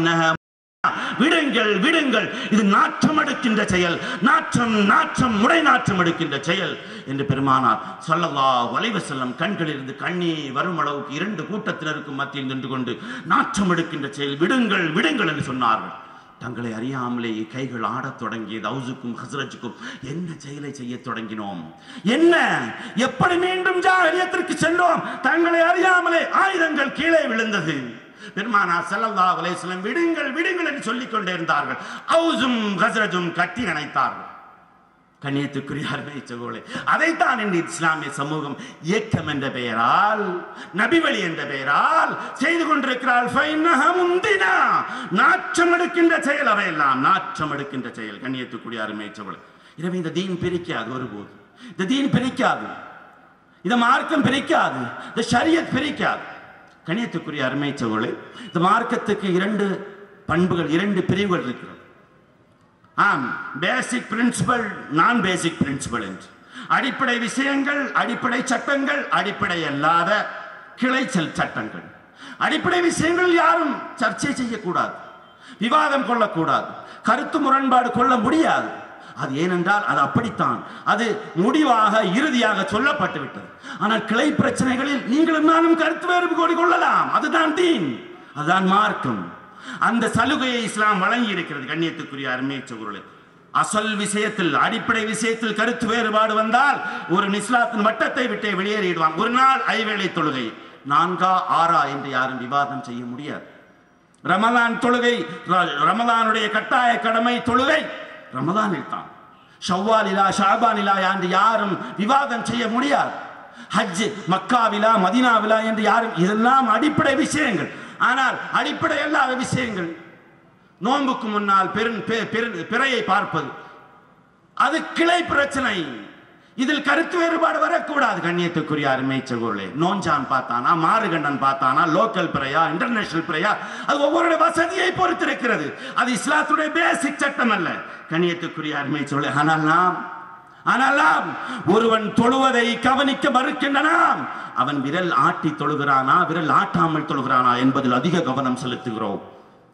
விடுங்கள் விடுங்கள் இது நாற்றம் எடுக்கின்ற செயல் நாற்றம் நாற்றம் முடை நாற்றம் எடுக்கின்ற செயல் என்று பெருமானார் ஸல்லல்லாஹு அலைஹி வஸல்லம் கண்களிலிருந்து கண்ணீர் வரும் அளவுக்கு இரண்டு கூட்டத்தினருக்கும் மத்தியில் நின்று கொண்டு நாற்றம் எடுக்கின்ற செயல் விடுங்கள் விடுங்கள் என்று சொன்னார்கள் தங்களை அறியாமலேயே கைகள் ஆடத் தொடங்கியது ஹவுஸுக்கும் ஹஸ்ரஜுக்கும் என்ன செயலை செய்ய தொடங்கினோம் என்ன எப்படி மீண்டும் ஜாகரியத்திற்கு சென்றோம் தங்களை அறியாமலே ஆயுதங்கள் கீழே விழுந்தது பெருமானார் ஸல்லல்லாஹு அலைஹி வஸல்லம் விடுங்கள் விடுங்கள் என்று சொல்லிக் கொண்டே இருந்தார்கள் ஹவுஸும் ஹஸ்ரஜும் கட்டி அணைத்தார்கள் கண்ணியத்துக்குரிய அருமை சகோதரே அதைத்தான் இந்த இஸ்லாமிய சமூகம் இயக்கம் என்ற பெயரால் நபிவழி என்ற பெயரால் செய்து கொண்டிருக்கிறாள் ஃபைன்னஹ முந்தினா. நாற்றம் எடுக்கின்ற செயல் அவையெல்லாம் நாற்றம் எடுக்கின்ற செயல் கண்ணியத்துக்குரிய அருமை சகோதரே எனவே இந்த தீன் பிரிக்காது ஒருபோது இந்த தீன் பிரிக்காது இந்த மார்க்கம் பிரிக்காது இந்த ஷரியத் பிரிக்காது கணியத்துக்குரிய அருமை சகோதரே இந்த மார்க்கத்துக்கு இரண்டு பண்புகள் இரண்டு பிரிவுகள் இருக்கிறது ஆம் பேசிக் பிரின்சிபல் நான் பேசிக் பிரின்சிபல் என்று அடிப்படை விஷயங்கள் அடிப்படை சட்டங்கள் அடிப்படை அல்லாத கிளைச்சல் சட்டங்கள் அடிப்படை விஷயங்கள் யாரும் சர்ச்சை செய்யக்கூடாது விவாதம் கொள்ளக்கூடாது கருத்து முரண்பாடு கொள்ள முடியாது அது ஏனென்றால் அது அப்படித்தான் அது முடிவாக இறுதியாக சொல்லப்பட்டு விட்டது ஆனால் கிளை பிரச்சனைகளில் நீங்களும் நானும் கருத்து வேறுபாடு கொள்ளலாம் அதுதான் தீன் அதுதான் மார்க்கம் அந்த சலுகையை இஸ்லாம் வழங்கி இருக்கிறது கண்ணியத்துக்குரிய அருமை சகுருளே அசல் விஷயத்தில் அடிப்படை விஷயத்தில் கருத்து வேறுபாடு வந்தால் ஒரு இஸ்லாத்தின் வட்டத்தை விட்டே வெளியேறிடுவான் ஒரு நாள் ஐவேளை தொழுகை நான்கா ஆறா என்று யாரும் விவாதம் செய்ய முடியாது ரமலான் தொழுகை ர- ரமலானுடைய கட்டாய கடமை தொழுகை ரமலானில் தான் ஷவ்வாலிலா ஷாபானிலா என்று யாரும் விவாதம் செய்ய முடியாது ஹஜ் மக்காவிலா மதினாவிலா என்று யாரும் இதெல்லாம் அடிப்படை விஷயங்கள் ஆனால் அடிப்படை அல்லாத விஷயங்கள் நோன்புக்கு முன்னால் பெரும் பெ- பெரு- பிறையை பார்ப்பது அது கிளை பிரச்சனை இதில் கருத்து வேறுபாடு வரக்கூடாது கண்ணியத்துக்குரிய அருமை சகோதரே நோஞ்சான் பார்த்தானா மாறுகண்டன் பார்த்தானா லோக்கல் பிறையா இன்டர்நேஷனல் பிறையா அது ஒவ்வொருடைய வசதியை பொறுத்திருக்கிறது அது இஸ்லாத்துடைய பேசிக் சட்டம் அல்ல கண்ணியத்துக்குரிய அருமை சகோதரே ஆனால் நாம் ஆனால் நாம் ஒருவன் தொழுவதை கவனிக்க மறுக்கின்றனாம் அவன் விரல் ஆட்டி தொழுகிறானா விரல் ஆட்டாமல் தொழுகிறானா என்பதில் அதிக கவனம் செலுத்துகிறோம்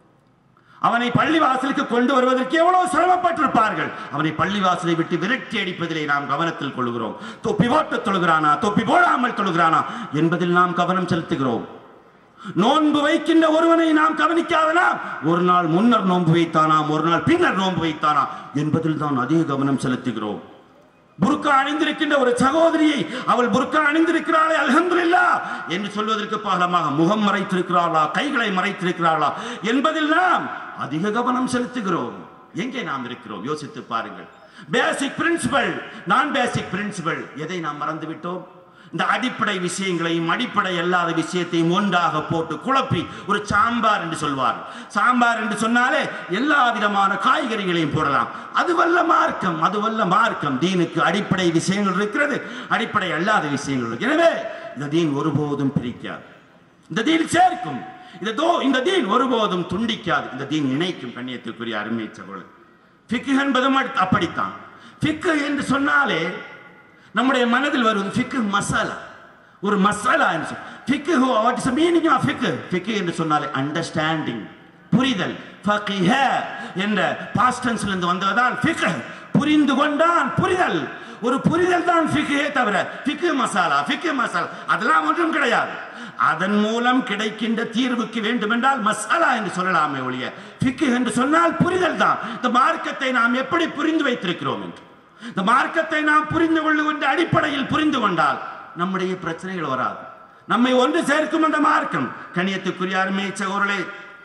அவனை பள்ளிவாசலுக்கு கொண்டு வருவதற்கு எவ்வளவு சிரமப்பட்டிருப்பார்கள் அவனை பள்ளிவாசலை விட்டு விரட்டி அடிப்பதிலே நாம் கவனத்தில் கொள்கிறோம் தொப்பி போட்டு தொழுகிறானா தொப்பி போடாமல் தொழுகிறானா என்பதில் நாம் கவனம் செலுத்துகிறோம் நோன்பு வைக்கின்ற ஒருவனை நாம் கவனிக்காதனா ஒரு நாள் முன்னர் நோன்பு வைத்தானாம் ஒரு நாள் பின்னர் நோன்பு வைத்தானா என்பதில் தான் அதிக கவனம் செலுத்துகிறோம் புர்கா அணிந்திருக்கின்ற ஒரு சகோதரியை அவள் புர்கா அணிந்திருக்கிறாளே அல்ஹம்துலில்லாஹ் என்று சொல்வதற்கு பாகமாக முகம் மறைத்திருக்கிறாளா கைகளை மறைத்திருக்கிறாளா என்பதில் நாம் அதிக கவனம் செலுத்துகிறோம் எங்கே நாம் இருக்கிறோம் யோசித்து பாருங்கள் பேசிக் பிரின்சிபல் நான் பேசிக் பிரின்சிபல் எதை நாம் மறந்து விட்டோம் இந்த அடிப்படை விஷயங்களையும் அடிப்படை அல்லாத விஷயத்தையும் ஒன்றாக போட்டு குழப்பி ஒரு சாம்பார் என்று சொல்வார் சாம்பார் என்று சொன்னாலே எல்லா விதமான காய்கறிகளையும் போடலாம் அதுவல்ல மார்க்கம் அதுவல்ல மார்க்கம் தீனுக்கு அடிப்படை விஷயங்கள் இருக்கிறது அடிப்படை அல்லாத விஷயங்கள் இருக்கு. எனவே இந்த தீன் ஒருபோதும் பிரிக்காது இந்த தீன் சேர்க்கும் இந்த தோ இந்த தீன் ஒருபோதும் துண்டிக்காது இந்த தீன் இணைக்கும் கண்ணியத்திற்குரிய அருமை சகோதரர் ஃபிக்கு என்பதும் அட்- அப்படித்தான் ஃபிக்கு என்று சொன்னாலே நம்முடைய மனதில் வருவது ஃபிக்கு மசாலா ஒரு மசாலா என்று சொல் ஃபிக்கு வாட் இஸ் மீனிங் ஆஃப் ஃபிக்கு ஃபிக்கு என்று சொன்னாலே அண்டர்ஸ்டாண்டிங் புரிதல் ஃபகிஹ என்ற பாஸ்ட் டென்ஸ்ல இருந்து வந்ததுதான் ஃபிக்கு புரிந்து கொண்டான் புரிதல் ஒரு புரிதல் தான் ஃபிக்கே தவிர ஃபிக்கு மசாலா ஃபிக்கு மசாலா அதெல்லாம் ஒன்றும் கிடையாது அதன் மூலம் கிடைக்கின்ற தீர்வுக்கு வேண்டுமென்றால் மசாலா என்று சொல்லலாமே ஒழிய ஃபிக்கு என்று சொன்னால் புரிதல் தான் இந்த மார்க்கத்தை நாம் எப்படி புரிந்து வைத்திருக்கிறோம் என்று இந்த மார்க்கத்தை நாம் புரிந்து கொள்ளுகின்ற அடிப்படையில் புரிந்து கொண்டால் நம்முடைய பிரச்சனைகள் வராது நம்மை ஒன்று சேர்க்கும் அந்த மார்க்கம் கணியத்துக்குரிய அருமை சகோதரர்களே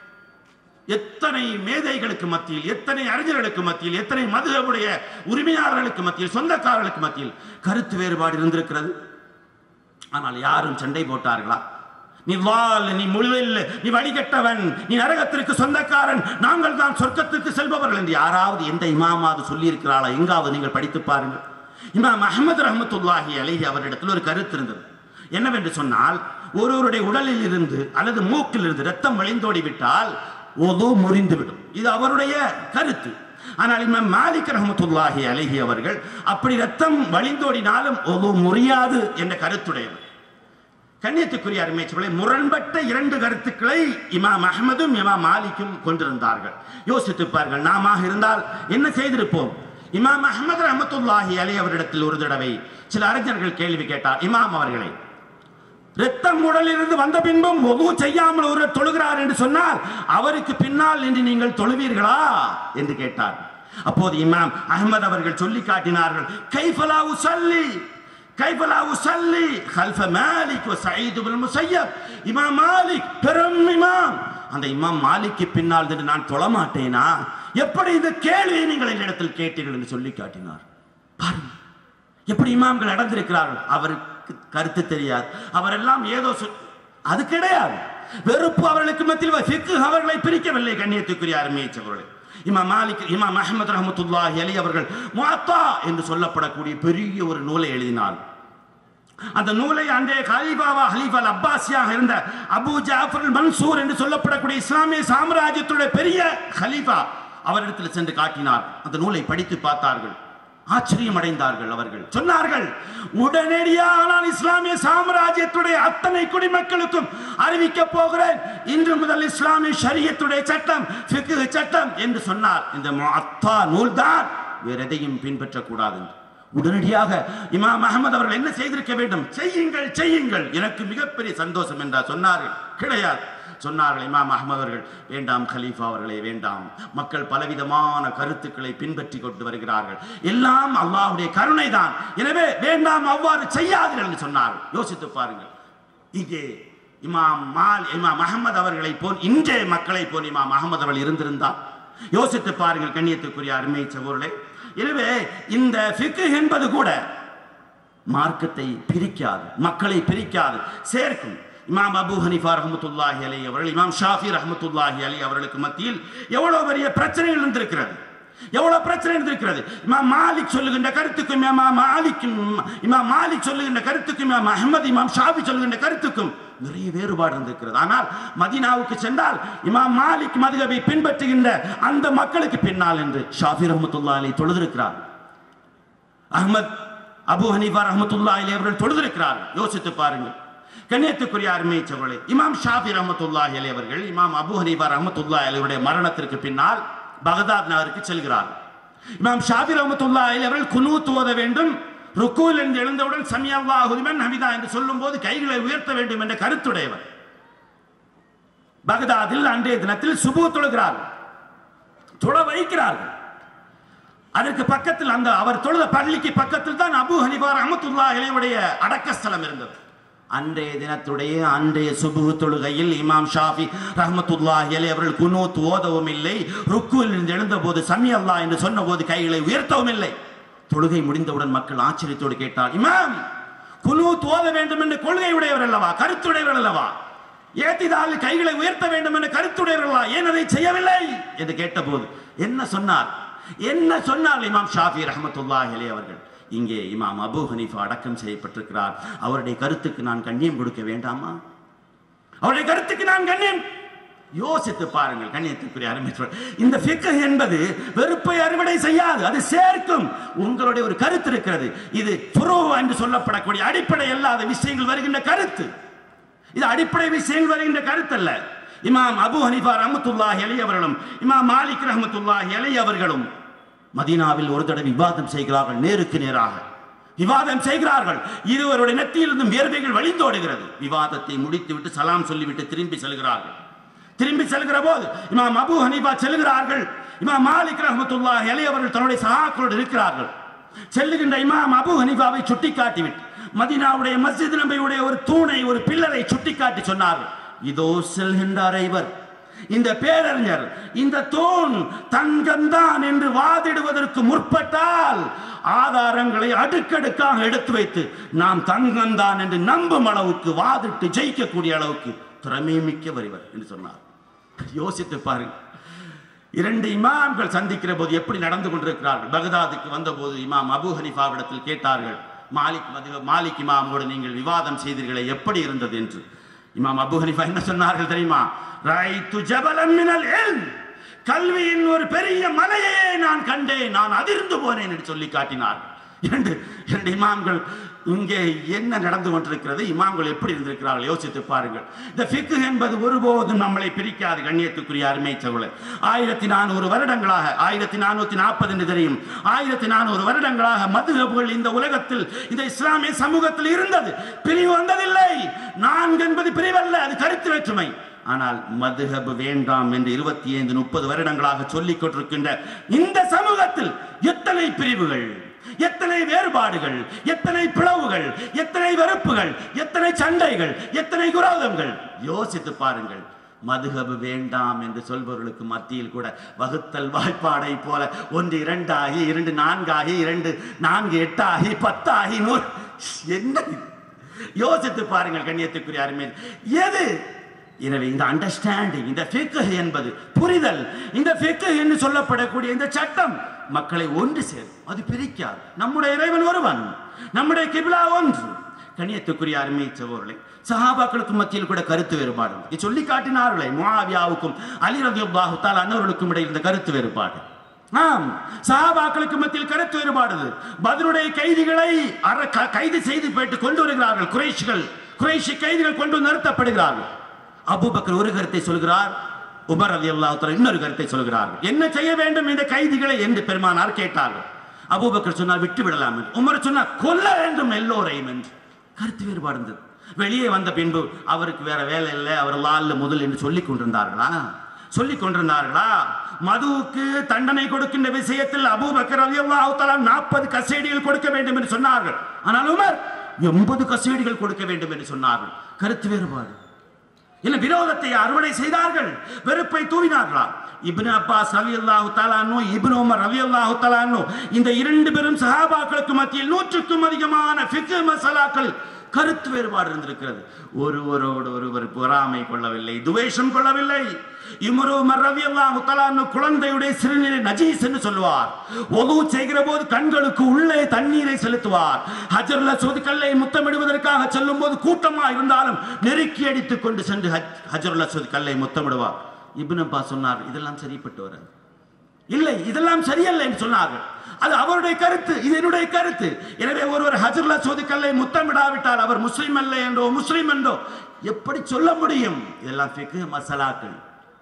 எத்தனை மேதைகளுக்கு மத்தியில் எத்தனை அறிஞர்களுக்கு மத்தியில் எத்தனை மதுரவுடைய உரிமையாளர்களுக்கு மத்தியில் சொந்தக்காரர்களுக்கு மத்தியில் கருத்து வேறுபாடு இருந்திருக்கிறது ஆனால் யாரும் சண்டை போட்டார்களா நீ வால் நீ முழுதில் நீ வழிகட்டவன் நீ நரகத்திற்கு சொந்தக்காரன் நாங்கள் தான் சொர்க்கத்திற்கு செல்பவர்கள் என்று யாராவது எந்த இமாமாவது சொல்லி இருக்கிறாளா எங்காவது நீங்கள் படித்து பாருங்கள் இமாம் அஹமது ரஹமத்துல்லாஹி அலைஹி அவரிடத்தில் ஒரு கருத்து இருந்தது என்னவென்று சொன்னால் ஒருவருடைய உடலில் இருந்து அல்லது மூக்கில் இருந்து ரத்தம் வழிந்தோடி விட்டால் ஒது முறிந்துவிடும் இது அவருடைய கருத்து ஆனால் இமாம் மாலிக் ரஹமத்துல்லாஹி அலைஹி அவர்கள் அப்படி ரத்தம் வழிந்தோடினாலும் ஒது முறியாது என்ற கருத்துடையவர் கண்ணியத்துக்குரிய அருமை சொல்லை முரண்பட்ட இரண்டு கருத்துக்களை இமாம் அஹ்மதும் இமாம் மாலிக்கும் கொண்டிருந்தார்கள் யோசித்து பாருங்கள் நாம இருந்தால் என்ன செய்திருப்போம் இமாம் அஹ்மது ரஹமத்துல்லாஹி அலி அவரிடத்தில் ஒரு தடவை சில அறிஞர்கள் கேள்வி கேட்டார் இமாம் அவர்களை இரத்தம் உடலிலிருந்து வந்த பின்பும் ஒது செய்யாமல் ஒருவர் தொழுகிறார் என்று சொன்னால் அவருக்கு பின்னால் நின்று நீங்கள் தொழுவீர்களா என்று கேட்டார் அப்போது இமாம் அஹ்மத் அவர்கள் சொல்லி காட்டினார்கள் கைஃபலா உசல்லி கைஃபலா உசல்லி கல்ஃப மாலிக் வ சயீத் இப்னு முஸய்யப் இமாம் மாலிக் பெரும் இமாம் அந்த இமாம் மாலிக்கு பின்னால் நின்று நான் தொழ மாட்டேனா எப்படி இந்த கேள்வியை நீங்கள் என்னிடத்தில் கேட்டீர்கள் என்று சொல்லி காட்டினார் பாருங்க எப்படி இமாம்கள் நடந்திருக்கிறார்கள் அவருக்கு கருத்து தெரியாது அவரெல்லாம் ஏதோ சொல் அது கிடையாது வெறுப்பு அவர்களுக்கு மத்தியில் ஃபிக்கு அவர்களை பிரிக்கவில்லை கண்ணியத்துக்குரிய அருமையச்சவர்களை இமாம் மாலிக் இமாம் அஹமது ரஹமத்துல்லாஹி அலி அவர்கள் முஅத்தா என்று சொல்லப்படக்கூடிய பெரிய ஒரு நூலை எழுதினார் அந்த நூலை அன்றைய கலீஃபாவா ஹலீஃபா அப்பாசியாக இருந்த அபு ஜாஃபர் மன்சூர் என்று சொல்லப்படக்கூடிய இஸ்லாமிய சாம்ராஜ்யத்துடைய பெரிய ஹலீஃபா அவரிடத்தில் சென்று காட்டினார் அந்த நூலை படித்து பார்த்தார்கள் ஆச்சரியம் அடைந்தார்கள் அவர்கள் சொன்னார்கள் உடனடியாக நான் இஸ்லாமிய சாம்ராஜ்யத்துடைய அத்தனை குடிமக்களுக்கும் அறிவிக்க போகிறேன் இன்று முதல் இஸ்லாமிய ஷரியத்துடைய சட்டம் ஃபிக்ஹ் சட்டம் என்று சொன்னார் இந்த அத்தா நூல் தான் வேற எதையும் பின்பற்றக்கூடாது என்று உடனடியாக இமாம் அகமது அவர்கள் என்ன செய்திருக்க வேண்டும் செய்யுங்கள் செய்யுங்கள் எனக்கு மிகப்பெரிய சந்தோஷம் என்றார் சொன்னார்கள் கிடையாது சொன்னார்கள் இமாம் அஹமது அவர்கள் வேண்டாம் கலீஃபா அவர்களே வேண்டாம் மக்கள் பலவிதமான கருத்துக்களை பின்பற்றி கொண்டு வருகிறார்கள் எல்லாம் அல்லாஹ்வுடைய கருணை தான் எனவே வேண்டாம் அவ்வாறு செய்யாதீர்கள் என்று சொன்னார்கள் யோசித்து பாருங்கள் இங்கே இமாம் மால் இமாம் அகமது அவர்களை போல் இன்றைய மக்களை போல் இமாம் அகமது அவர்கள் இருந்திருந்தால் யோசித்து பாருங்கள் கண்ணியத்துக்குரிய அருமை சகோதரர்களே எனவே இந்த ஃபிக்கு என்பது கூட மார்க்கத்தை பிரிக்காது மக்களை பிரிக்காது சேர்க்கும் இமாம் அபு ஹனிஃபா ரஹமத்துல்லாஹி அலி அவர்கள் இமாம் ஷாஃபி ரஹமத்துல்லாஹி அலி அவர்களுக்கு மத்தியில் எவ்வளவு பெரிய பிரச்சனைகள் இருந்திருக்கிறது எவ்வளவு பிரச்சனை இருந்திருக்கிறது இமாம் மாலிக் சொல்லுகின்ற கருத்துக்கும் இமாம் மாலிக்கும் இமாம் மாலிக் சொல்லுகின்ற கருத்துக்கும் இமாம் அஹமது இமாம் ஷாஃபி சொல்லுகின்ற கருத்துக்கும் நிறைய வேறுபாடு இருந்திருக்கிறது ஆனால் மதீனாவுக்கு சென்றால் இமாம் மாலிக் மதுகபை பின்பற்றுகின்ற அந்த மக்களுக்கு பின்னால் என்று ஷாஃபி ரஹமத்துல்லா அலி தொழுதிருக்கிறார் அஹ்மத் அபு ஹனீஃபா ரஹமத்துல்லா அலி அவர்கள் தொழுதிருக்கிறார் யோசித்து பாருங்கள் கண்ணியத்துக்குரிய அருமை சகோதரே இமாம் ஷாஃபி ரஹமத்துல்லாஹி அலி அவர்கள் இமாம் அபு ஹனீஃபா ரஹமத்துல்லா அலியுடைய மரணத்திற்கு பின்னால் பகதாத் நகருக்கு செல்கிறார் இமாம் ஷாஃபி ரஹமத்துல்லா அலி அவர்கள் குனூத் ஓத வேண்டும் ருக்கூல் என்று எழுந்தவுடன் சமியல்லாஹு லிமன் ஹமிதா என்று சொல்லும்போது கைகளை உயர்த்த வேண்டும் என்ற கருத்துடையவர் பகதாதில் அன்றைய தினத்தில் சுபு தொழுகிறார்கள் தொழ வைக்கிறார்கள் அதற்கு பக்கத்தில் அந்த அவர் தொழுத பள்ளிக்கு பக்கத்தில் தான் அபு ஹனிஃபா ரஹமத்துல்லா இலையுடைய அடக்கஸ்தலம் இருந்தது அன்றைய தினத்துடைய அன்றைய சுபுகு தொழுகையில் இமாம் ஷாஃபி ரஹமத்துல்லா இலை அவர்கள் குனூத் ஓதவும் இல்லை ருக்குவில் இருந்து எழுந்தபோது சமி அல்லா என்று சொன்னபோது கைகளை உயர்த்தவும் இல்லை தொழுகை முடிந்தவுடன் மக்கள் ஆச்சரியத்தோடு கேட்டார் இமாம் குனூத் ஓத வேண்டும் என்று கொள்கை உடையவர் அல்லவா கருத்துடையவர் அல்லவா ஏத்திதால் கைகளை உயர்த்த வேண்டும் என்று கருத்துடையவர்களா ஏன் அதை செய்யவில்லை என்று கேட்டபோது என்ன சொன்னார் என்ன சொன்னார் இமாம் ஷாஃபி ரஹமத்துல்லாஹி அலி அவர்கள் இங்கே இமாம் அபு ஹனீஃபா அடக்கம் செய்யப்பட்டிருக்கிறார் அவருடைய கருத்துக்கு நான் கண்ணியம் கொடுக்க வேண்டாமா அவருடைய கருத்துக்கு நான் கண்ணியம் யோசித்து பாருங்கள் கண்ணியத்துக்குரிய அருமை இந்த ஃபிக்ஹ் என்பது வெறுப்பை அறுவடை செய்யாது அது சேர்க்கும் உங்களுடைய ஒரு கருத்து இருக்கிறது இது புரோவா என்று சொல்லப்படக்கூடிய அடிப்படை அல்லாத விஷயங்கள் வருகின்ற கருத்து இது அடிப்படை விஷயங்கள் வருகின்ற கருத்து அல்ல இமாம் அபு ஹனிஃபா ரஹமத்துல்லாஹி அலி அவர்களும் இமாம் மாலிக் ரஹமத்துல்லாஹி அலி அவர்களும் மதீனாவில் ஒரு தடவை விவாதம் செய்கிறார்கள் நேருக்கு நேராக விவாதம் செய்கிறார்கள் இருவருடைய நெத்தியிலிருந்தும் வியர்வைகள் வழிந்தோடுகிறது விவாதத்தை முடித்துவிட்டு சலாம் சொல்லிவிட்டு திரும்பி செல்கிறார்கள் திரும்பி செல்கிற போது இமாம் அபு ஹனீஃபா செல்கிறார்கள் இமாம் மாலிக் ரஹமத்துல்லாஹி அலி அவர்கள் தன்னுடைய சகாக்களோடு இருக்கிறார்கள் செல்லுகின்ற இமாம் அபு ஹனீஃபாவை சுட்டிக்காட்டிவிட்டு மதீனாவுடைய மஸ்ஜித் நபியுடைய ஒரு தூணை ஒரு பில்லரை சுட்டிக்காட்டி சொன்னார்கள் இதோ செல்கின்றார் இவர் இந்த பேரறிஞர் இந்த தூண் தங்கம்தான் என்று வாதிடுவதற்கு முற்பட்டால் ஆதாரங்களை அடுக்கடுக்காக எடுத்து வைத்து நாம் தங்கம்தான் என்று நம்பும் அளவுக்கு வாதிட்டு ஜெயிக்கக்கூடிய அளவுக்கு திறமை மிக்க வருவர் என்று சொன்னார் யோசித்து பாருங்க இரண்டு இமாம்கள் சந்திக்கிற போது எப்படி நடந்து கொண்டிருக்கிறார்கள் பகதாதுக்கு வந்தபோது இமாம் அபு ஹனிஃபாவிடத்தில் கேட்டார்கள் மாலிக் மது மாலிக் இமாமோடு நீங்கள் விவாதம் செய்தீர்களே எப்படி இருந்தது என்று இமாம் அபு ஹனிஃபா என்ன சொன்னார்கள் தெரியுமா ரைத்து ஜபலம் மினல் இல்ம் கல்வியின் ஒரு பெரிய மலையையே நான் கண்டேன் நான் அதிர்ந்து போனேன் என்று சொல்லி காட்டினார்கள் இரண்டு இரண்டு இமாம்கள் இங்கே என்ன நடந்து கொண்டிருக்கிறது இமாம்கள் எப்படி இருந்திருக்கிறார்கள் யோசித்து பாருங்கள் இந்த ஃபிக்கு என்பது ஒருபோதும் நம்மளை பிரிக்காது கண்ணியத்துக்குரிய அருமை சகுலர் ஆயிரத்தி நானூறு வருடங்களாக ஆயிரத்தி நானூத்தி நாற்பது என்று தெரியும் ஆயிரத்தி நானூறு வருடங்களாக மதுகபுகள் இந்த உலகத்தில் இந்த இஸ்லாமிய சமூகத்தில் இருந்தது பிரிவு வந்ததில்லை நான்கு என்பது பிரிவல்ல அது கருத்து வேற்றுமை ஆனால் மதுஹப் வேண்டாம் என்று இருபத்தி ஐந்து முப்பது வருடங்களாக சொல்லிக் கொண்டிருக்கின்ற இந்த சமூகத்தில் எத்தனை பிரிவுகள் எத்தனை வேறுபாடுகள் எத்தனை பிளவுகள் எத்தனை வெறுப்புகள் எத்தனை சண்டைகள் எத்தனை குரோதங்கள் யோசித்து பாருங்கள் மதுகபு வேண்டாம் என்று சொல்பவர்களுக்கு மத்தியில் கூட வகுத்தல் வாய்ப்பாடை போல ஒன்று இரண்டாகி இரண்டு நான்காகி இரண்டு நான்கு எட்டாகி பத்தாகி நூறு என்ன இது? யோசித்து பாருங்கள் கண்ணியத்துக்குரிய அருமை எது எனவே இந்த அண்டர்ஸ்டாண்டிங் இந்த ஃபிக்ஹ் என்பது புரிதல் இந்த ஃபிக்ஹ் என்று சொல்லப்படக்கூடிய இந்த சட்டம் மக்களை ஒன்று சேரும் அது பிரிக்காது நம்முடைய இறைவன் ஒருவன் நம்முடைய கிபிலா ஒன்று கண்ணியத்துக்குரிய அருமை சகோதரர்களே சஹாபாக்களுக்கு மத்தியில் கூட கருத்து வேறுபாடு இதை சொல்லி காட்டினார்களே முஆவியாவுக்கும் அலி ரலியல்லாஹு தஆலா அன்னவர்களுக்கும் இடையில் இந்த கருத்து வேறுபாடு ஆம் சஹாபாக்களுக்கு மத்தியில் கருத்து வேறுபாடு பதிலுடைய கைதிகளை அற- க- கைது செய்து போயிட்டு கொண்டு வருகிறார்கள் குறைஷிகள் குறைஷி கைதிகள் கொண்டு வந்து நிறுத்தப்படுகிறார்கள் அபூபக்கர் ஒரு கருத்தை சொல்கிறார் உமர் அலி அல்லாஹ் இன்னொரு கருத்தை சொல்கிறார்கள் என்ன செய்ய வேண்டும் இந்த கைதிகளை என்று பெருமானார் கேட்டார்கள் அபூபக்கர் சொன்னார் விட்டு விடலாம் என்று உமர் சொன்னார் கொல்ல வேண்டும் எல்லோரையும் என்று கருத்து வேறுபாடு இருந்தது வெளியே வந்த பின்பு அவருக்கு வேற வேலை இல்லை அவர் லால்ல முதல் என்று சொல்லிக் கொண்டிருந்தார்களா சொல்லிக் கொண்டிருந்தார்களா மதுவுக்கு தண்டனை கொடுக்கின்ற விஷயத்தில் அபூபக்கர் ரலியல்லாஹு தஆலா 40 கசேடிகள் கொடுக்க வேண்டும் என்று சொன்னார்கள் ஆனால் உமர் 80 கசேடிகள் கொடுக்க வேண்டும் என்று சொன்னார்கள் கருத்து வேறுபாடு இல்ல விரோதத்தை அறுவடை செய்தார்கள் வெறுப்பை தூவினார்களா இப்னு அப்பாஸ் ரலியல்லாஹு தஆலானு இப்னு உமர் ரலியல்லாஹு தஆலானு இந்த இரண்டு பெரும் சஹாபாக்களுக்கு மத்தியில் நூற்றுக்கும் அதிகமான ஃபிக்ஹ் மசாலாக்கள் கருத்து வேறுபாடு இருந்திருக்கிறது ஒருவரோடு ஒருவர் பொறாமை கொள்ளவில்லை துவேஷம் கொள்ளவில்லை இம்ரு உமர் ரலியல்லாஹு தஆலானு குழந்தையுடைய சிறுநீரை நஜீஸ் என்று சொல்லுவார் ஒது செய்கிற போது கண்களுக்கு உள்ளே தண்ணீரை செலுத்துவார் ஹஜர்ல சொதுக்கல்லை முத்தமிடுவதற்காக செல்லும் போது கூட்டமா இருந்தாலும் நெருக்கி அடித்துக் கொண்டு சென்று ஹஜ் ஹஜருல்ல கல்லை முத்தமிடுவார் இப்னு அப்பா சொன்னார் இதெல்லாம் சரிப்பட்டு வராது இல்லை இதெல்லாம் சரியல்ல என்று சொன்னார்கள் அது அவருடைய கருத்து இது என்னுடைய கருத்து எனவே ஒருவர் ஹஜர்ல சோதிக்கல்லை முத்தமிடாவிட்டால் அவர் முஸ்லிம் அல்ல என்றோ முஸ்லிம் என்றோ எப்படி சொல்ல முடியும் இதெல்லாம் ஃபிக்ஹ் மசாலாக்கள்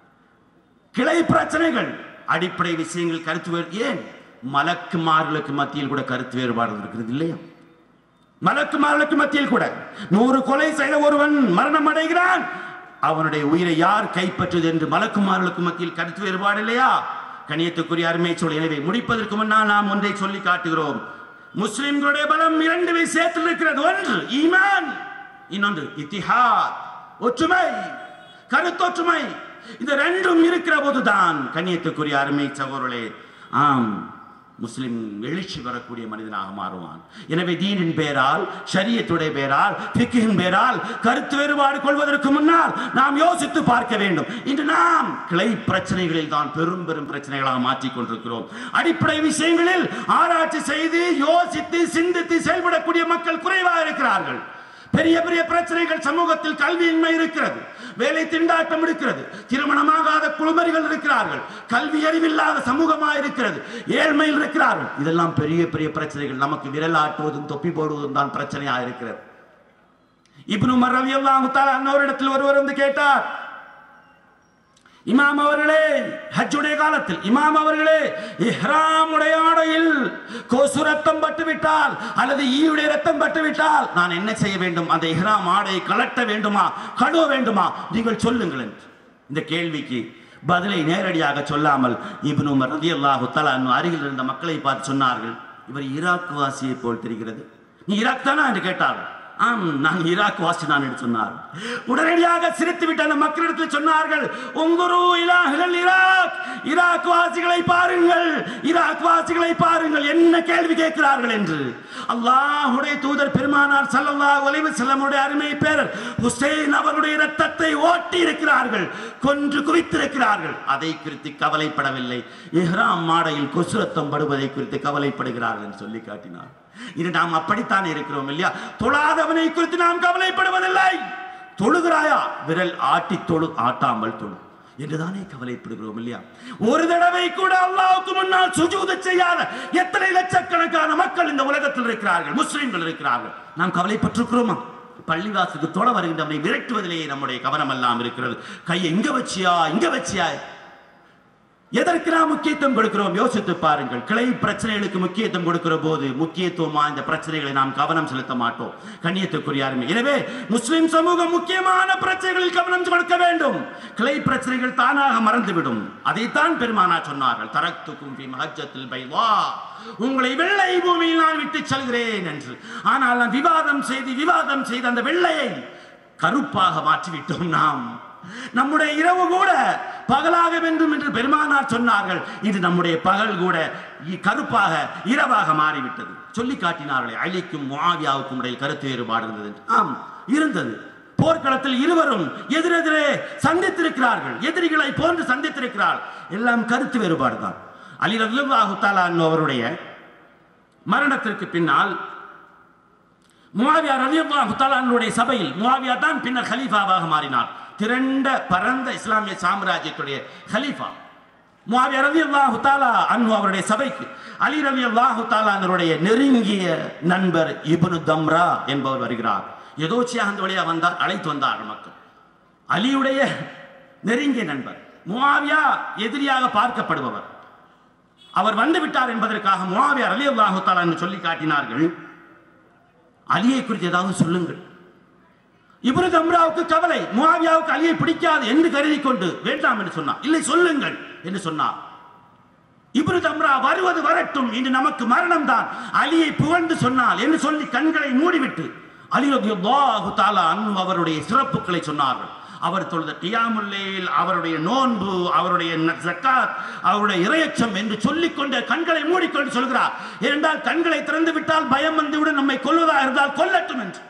கிளை பிரச்சனைகள் அடிப்படை விஷயங்கள் கருத்து வேறு ஏன் மலக்குமார்களுக்கு மத்தியில் கூட கருத்து வேறுபாடு இருக்கிறது இல்லையா மலக்குமார்களுக்கு மத்தியில் கூட நூறு கொலை செய்த ஒருவன் மரணம் அடைகிறான் அவனுடைய உயிரை யார் கைப்பற்றுவது என்று மலக்குமார்களுக்கு மத்தியில் கருத்து வேறுபாடு இல்லையா கணியத்துக்குரிய அருமை சொல் எனவே முடிப்பதற்கு முன்னால் நாம் ஒன்றை சொல்லி காட்டுகிறோம் முஸ்லிம்களுடைய பலம் இரண்டு விஷயத்தில் இருக்கிறது ஒன்று ஈமான் இன்னொன்று இத்திஹாத் ஒற்றுமை கருத்தொற்றுமை இந்த ரெண்டும் இருக்கிற போதுதான் கண்ணியத்துக்குரிய அருமை சகோதரர்களே ஆம் முஸ்லிம் எழுச்சி வரக்கூடிய மனிதனாக மாறுவான் எனவே தீனின் பேரால் ஷரியத்துடைய பேரால் ஃபிக்கின் பேரால் கருத்து வேறுபாடு கொள்வதற்கு முன்னால் நாம் யோசித்து பார்க்க வேண்டும் இன்று நாம் கிளை பிரச்சனைகளில் தான் பெரும் பெரும் பிரச்சனைகளாக மாற்றிக் கொண்டிருக்கிறோம் அடிப்படை விஷயங்களில் ஆராய்ச்சி செய்து யோசித்து சிந்தித்து செயல்படக்கூடிய மக்கள் குறைவாக இருக்கிறார்கள் பெரிய பெரிய பிரச்சனைகள் சமூகத்தில் கல்வியின்மை இருக்கிறது வேலை திண்டாட்டம் இருக்கிறது திருமணமாகாத குழுமரிகள் இருக்கிறார்கள் கல்வி அறிவில்லாத சமூகமாக இருக்கிறது ஏழ்மையில் இருக்கிறார்கள் இதெல்லாம் பெரிய பெரிய பிரச்சனைகள் நமக்கு விரல் ஆட்டுவதும் தொப்பி போடுவதும் தான் பிரச்சனையாக இருக்கிறது இப்னு உமர் ரலியல்லாஹு தஆலா அன்னோரிடத்தில் ஒருவர் வந்து கேட்டார் இமாம் அவர்களே ஹஜ்ஜுடைய காலத்தில் இமாம் அவர்களே இஹ்ராமுடைய ஆடையில் கொசு ரத்தம் பட்டு விட்டால் அல்லது ஈயுடைய ரத்தம் பட்டு விட்டால் நான் என்ன செய்ய வேண்டும் அந்த இஹ்ராம் ஆடையை கலட்ட வேண்டுமா கழுவ வேண்டுமா நீங்கள் சொல்லுங்கள் என்று. இந்த கேள்விக்கு பதிலை நேரடியாக சொல்லாமல் இப்னு உமர் ரலியல்லாஹு தஆலா அன்ஹு அருகில் இருந்த மக்களை பார்த்து சொன்னார்கள் இவர் ஈராக் வாசியை போல் தெரிகிறது நீ ஈராக் தானா என்று கேட்டார்கள் ஆம் நான் ஈராக் வாசி நான் என்று சொன்னார் உடனடியாக சிரித்து விட்ட அந்த மக்களிடத்தில் சொன்னார்கள் உங்குரு இலாஹுல் ஈராக் ஈராக் வாசிகளை பாருங்கள் ஈராக் வாசிகளை பாருங்கள் என்ன கேள்வி கேட்கிறார்கள் என்று அல்லாஹ்வுடைய தூதர் பெருமானார் ஸல்லல்லாஹு அலைஹி வஸல்லமுடைய அருமை பேரர் ஹுசைன் அவருடைய இரத்தத்தை ஓட்டி இருக்கிறார்கள் கொன்று குவித்திருக்கிறார்கள் அதை குறித்து கவலைப்படவில்லை இஹ்ராம் மாடையில் கொசு ரத்தம் படுவதை குறித்து கவலைப்படுகிறார்கள் என்று சொல்லி காட்டினார் இது நாம் அப்படித்தான் இருக்கிறோம் இல்லையா தொழாதவனை குறித்து நாம் கவலைப்படுவதில்லை தொழுகிறாயா விரல் ஆட்டி தொழு ஆட்டாமல் தொழு என்றுதானே கவலைப்படுகிறோம் இல்லையா ஒரு தடவை கூட அல்லாஹ்வுக்கு முன்னால் சுஜூது செய்யாத எத்தனை லட்சக்கணக்கான மக்கள் இந்த உலகத்தில் இருக்கிறார்கள் முஸ்லிம்கள் இருக்கிறார்கள் நாம் கவலைப்பட்டிருக்கிறோமா பள்ளிவாசுக்கு தொட வருகின்றவனை விரட்டுவதிலேயே நம்முடைய கவனம் எல்லாம் இருக்கிறது கையை இங்க வச்சியா இங்க வச்சியா எதற்கு நாம் முக்கியத்துவம் கொடுக்கிறோம் யோசித்து பாருங்கள் கிளை பிரச்சனைகளுக்கு முக்கியத்துவம் கொடுக்கிற போது முக்கியத்துவமா இந்த பிரச்சனைகளை நாம் கவனம் செலுத்த மாட்டோம் கண்ணியத்துக்குரிய அருமை எனவே முஸ்லிம் சமூகம் முக்கியமான பிரச்சனைகளில் கவனம் கொடுக்க வேண்டும் கிளை பிரச்சனைகள் தானாக மறந்துவிடும் அதைத்தான் பெருமானா சொன்னார்கள் தரத்துக்கும் ஃபி மஹஜத்தில் பைவா உங்களை வெள்ளை பூமியில் நான் விட்டு செல்கிறேன் என்று ஆனால் நான் விவாதம் செய்து விவாதம் செய்து அந்த வெள்ளையை கருப்பாக மாற்றிவிட்டோம் நாம் நம்முடைய இரவு கூட பகலாக வேண்டும் என்று பெருமானார் சொன்னார்கள் இது நம்முடைய பகல் கூட இ- கருப்பாக இரவாக மாறிவிட்டது சொல்லி காட்டினார்களே அலிக்கும் முஆவியாவுக்கும் இடையில் கருத்து வேறுபாடு இருந்தது என்று. ஆம் இருந்தது போர்க்களத்தில் இருவரும் எதிரெதிரே சந்தித்திருக்கிறார்கள் எதிரிகளை போன்று சந்தித்திருக்கிறார் எல்லாம் கருத்து வேறுபாடு தான் அலி ரலியல்லாஹு தஆலா அன்ஹு அவருடைய மரணத்திற்கு பின்னால் முவாவியா ரலியல்லாஹு தஆலா அன்ஹுடைய சபையில் முவாவியா தான் பின்னர் கலீஃபாவாக மாறினார் திரண்ட பரந்த இஸ்லாமிய சாம்ராஜ்யத்துடைய கலீஃபா முவாவியா ரலியல்லாஹு தஆலா அன்ஹு அவருடைய சபைக்கு அலி ரலியல்லாஹு தஆலா அன்ஹுடைய நெருங்கிய நண்பர் இப்னு தம்ரா என்பவர் வருகிறார் எதோச்சியாக அந்த வழியாக வந்தார் அழைத்து வந்தார்கள் மக்கள் அலியுடைய நெருங்கிய நண்பர் முவாவியா எதிரியாக பார்க்கப்படுபவர் அவர் வந்து விட்டார் என்பதற்காக முவாவியா ரலியல்லாஹு தஆலா என்று சொல்லி காட்டினார்கள் அலியை குறித்து ஏதாவது சொல்லுங்கள் இப்னு தம்ராவுக்கு கவலை முஆவியாவுக்கு அலியை பிடிக்காது என்று கருதி கொண்டு வேண்டாம் என்று சொன்னார் இல்லை சொல்லுங்கள் என்று சொன்னார் இப்னு தம்ரா வருவது வரட்டும் இன்று நமக்கு மரணம் தான் அலியை புகழ்ந்து சொன்னால் என்று சொல்லி கண்களை மூடிவிட்டு அலி ரலியல்லாஹு தஆலா அன்ஹு அவருடைய சிறப்புகளை சொன்னார்கள் அவர் தொழுத கியாமுல்லைல் அவருடைய நோன்பு அவருடைய ந- ஜக்காத் அவருடைய இரையச்சம் என்று சொல்லிக்கொண்டு கண்களை மூடிக்கொண்டு சொல்கிறார் ஏனென்றால் கண்களை திறந்து விட்டால் பயம் வந்துவிடும் நம்மை கொல்வதா இருந்தால் கொல்லட்டும் என்று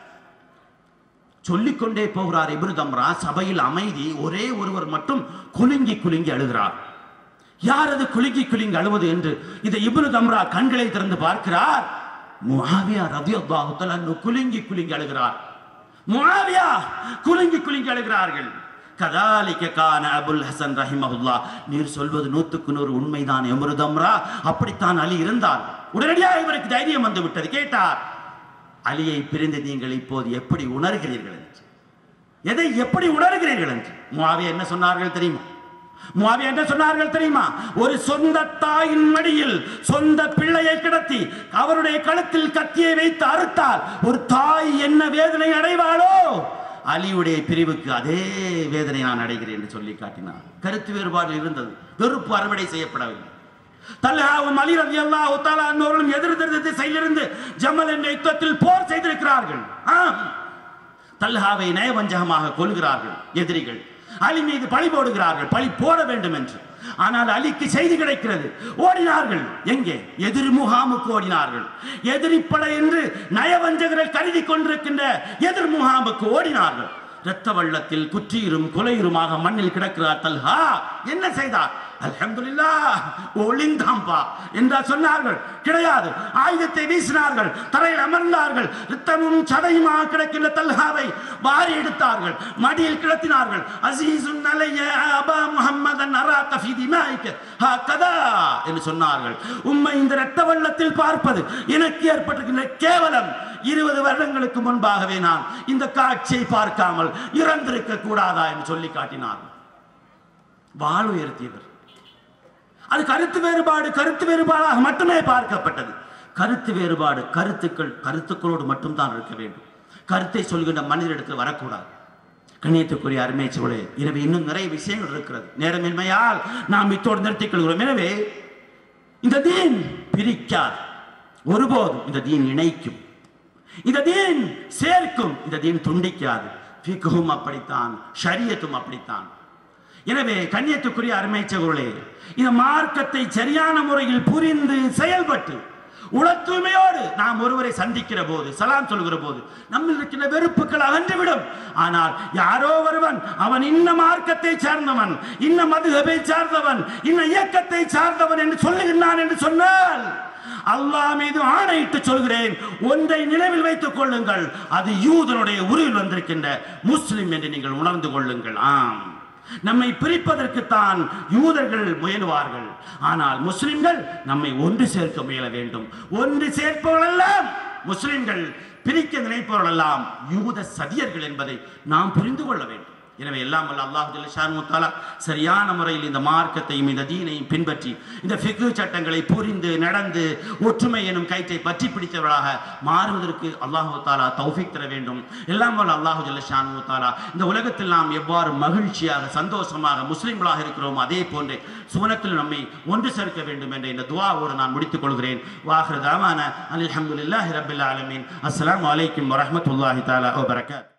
சொல்லிக்கொண்டே போகிறார் இப்னு தம்ரா சபையில் அமைதி ஒரே ஒருவர் மட்டும் குலுங்கி குலுங்கி அழுகிறார் யார் அது குலுங்கி குலுங்கி அழுவது என்று இதை இப்னு தம்ரா கண்களை திறந்து பார்க்கிறார் முஆவியா ரலியல்லாஹு தஆலா அன்ஹு குலுங்கி குலுங்கி அழுகிறார் முஆவியா குலுங்கி குலுங்கி அழுகிறார்கள் கதாலிக்க கான அபுல் ஹசன் ரஹிமஹுல்லா நீர் சொல்வது நூத்துக்கு நூறு உண்மைதான் எமரு தம்ரா அப்படித்தான் அலி இருந்தார் உடனடியாக இவருக்கு தைரியம் வந்து விட்டது கேட்டார் அலியை பிரிந்து நீங்கள் இப்போது எப்படி உணர்கிறீர்கள் என்று எதை எப்படி உணர்கிறீர்கள் என்று முவாவியா என்ன சொன்னார்கள் தெரியுமா முவாவியா என்ன சொன்னார்கள் தெரியுமா ஒரு சொந்த தாயின் மடியில் சொந்த பிள்ளையை கிடத்தி அவருடைய கழுத்தில் கத்தியை வைத்து அறுத்தால் ஒரு தாய் என்ன வேதனை அடைவாளோ அலியுடைய பிரிவுக்கு அதே வேதனை நான் அடைகிறேன் என்று சொல்லி காட்டினார் கருத்து வேறுபாடு இருந்தது வெறுப்பு அறுவடை செய்யப்படவில்லை தல்ஹாவும் அலி ரலியல்லாஹு தஆலா அன்னோர்களும் எதிர்திருந்த திசையிலிருந்து ஜமல் என்ற யுத்தத்தில் போர் செய்திருக்கிறார்கள் ஆம் தல்ஹாவை நயவஞ்சகமாக கொள்கிறார்கள் எதிரிகள் அலி மீது பழி போடுகிறார்கள் பழி போட வேண்டும் என்று ஆனால் அலிக்கு செய்தி கிடைக்கிறது ஓடினார்கள் எங்கே எதிர் முகாமுக்கு ஓடினார்கள் எதிரிப்படை என்று நயவஞ்சகர்கள் கருதி கொண்டிருக்கின்ற எதிர் முகாமுக்கு ஓடினார்கள் இரத்த வெள்ளத்தில் குற்றீரும் கொலையுருமாக மண்ணில் கிடக்கிறார் தல்ஹா என்ன செய்தார் அல்ஹம்துலில்லாஹ் ஒளிந்தாம்பா என்றா சொன்னார்கள் கிடையாது ஆயுதத்தை வீசினார்கள் தரையில் அமர்ந்தார்கள் ரத்தமும் சதையுமாக கிடக்கின்ற தல்ஹாவை வாரி எடுத்தார்கள் மடியில் கிடத்தினார்கள் அசீசுன் அலைய அபா முஹம்மதன் அராக ஃபி திமாயிக்க ஹக்கதா என்று சொன்னார்கள் உம்மை இந்த இரத்த வெள்ளத்தில் பார்ப்பது எனக்கு ஏற்பட்டிருக்கின்ற கேவலம் இருபது வருடங்களுக்கு முன்பாகவே நான் இந்த காட்சியை பார்க்காமல் இறந்திருக்க கூடாதா என்று சொல்லி காட்டினார் வாழ் உயர்த்தியவர் அது கருத்து வேறுபாடு கருத்து வேறுபாடாக மட்டுமே பார்க்கப்பட்டது கருத்து வேறுபாடு கருத்துக்கள் கருத்துக்களோடு மட்டும்தான் இருக்க வேண்டும் கருத்தை சொல்கின்ற மனிதரிடத்தில் வரக்கூடாது கண்ணியத்துக்குரிய அருமை சோழே எனவே இன்னும் நிறைய விஷயங்கள் இருக்கிறது நேரமின்மையால் நாம் இத்தோடு நிறுத்திக் கொள்கிறோம் எனவே இந்த தீன் பிரிக்காது ஒருபோதும் இந்த தீன் இணைக்கும் இந்த தீன் சேர்க்கும் இந்த தீன் துண்டிக்காது ஃபிக்ஹும் அப்படித்தான் ஷரியத்தும் அப்படித்தான் எனவே கண்ணியத்துக்குரிய அருமை சகோதரர்களே இந்த மார்க்கத்தை சரியான முறையில் புரிந்து செயல்பட்டு உள தூய்மையோடு நாம் ஒருவரை சந்திக்கிற போது சலாம் சொல்கிற போது நம்மில் இருக்கின்ற வெறுப்புகள் அகன்றுவிடும் ஆனால் யாரோ ஒருவன் அவன் இன்ன மார்க்கத்தை சார்ந்தவன் இன்ன மதுகபை சார்ந்தவன் இன்ன இயக்கத்தை சார்ந்தவன் என்று சொல்லுகின்றான் என்று சொன்னால் அல்லாஹ் மீது ஆணையிட்டு சொல்கிறேன் ஒன்றை நினைவில் வைத்துக் கொள்ளுங்கள் அது யூதனுடைய உருவில் வந்திருக்கின்ற முஸ்லிம் என்று நீங்கள் உணர்ந்து கொள்ளுங்கள் ஆம் நம்மை பிரிப்பதற்குத்தான் யூதர்கள் முயலுவார்கள் ஆனால் முஸ்லிம்கள் நம்மை ஒன்று சேர்க்க முயல வேண்டும் ஒன்று சேர்ப்பவர்களெல்லாம் முஸ்லிம்கள் பிரிக்க நினைப்பவர்கள் எல்லாம் யூத சதியர்கள் என்பதை நாம் புரிந்து கொள்ள வேண்டும் எனவே எல்லாம் வல்ல அல்லாஹ் ஜல்லஷானு தஆலா சரியான முறையில் இந்த மார்க்கத்தையும் இந்த தீனையும் பின்பற்றி இந்த ஃபிக்ஹ் சட்டங்களை புரிந்து நடந்து ஒற்றுமை எனும் கயிற்றை பற்றி பிடித்தவர்களாக மாறுவதற்கு அல்லாஹு தாலா தௌஃபீக் தர வேண்டும் எல்லாம் வல்ல அல்லாஹு ஜல்லஷானு தாலா இந்த உலகத்தில் நாம் எவ்வாறு மகிழ்ச்சியாக சந்தோஷமாக முஸ்லிம்களாக இருக்கிறோம் அதே போன்றே சுவனத்தில் நம்மை ஒன்று சேர்க்க வேண்டும் என்ற இந்த துவாவோடு நான் முடித்துக் கொள்கிறேன் வாஹிர தாவான அல்ஹம்துலில்லாஹி ரப்பில் ஆலமீன் அஸ்ஸலாமு அலைக்கும் வரஹ்மத்துல்லாஹி தஆலா வபரகாத்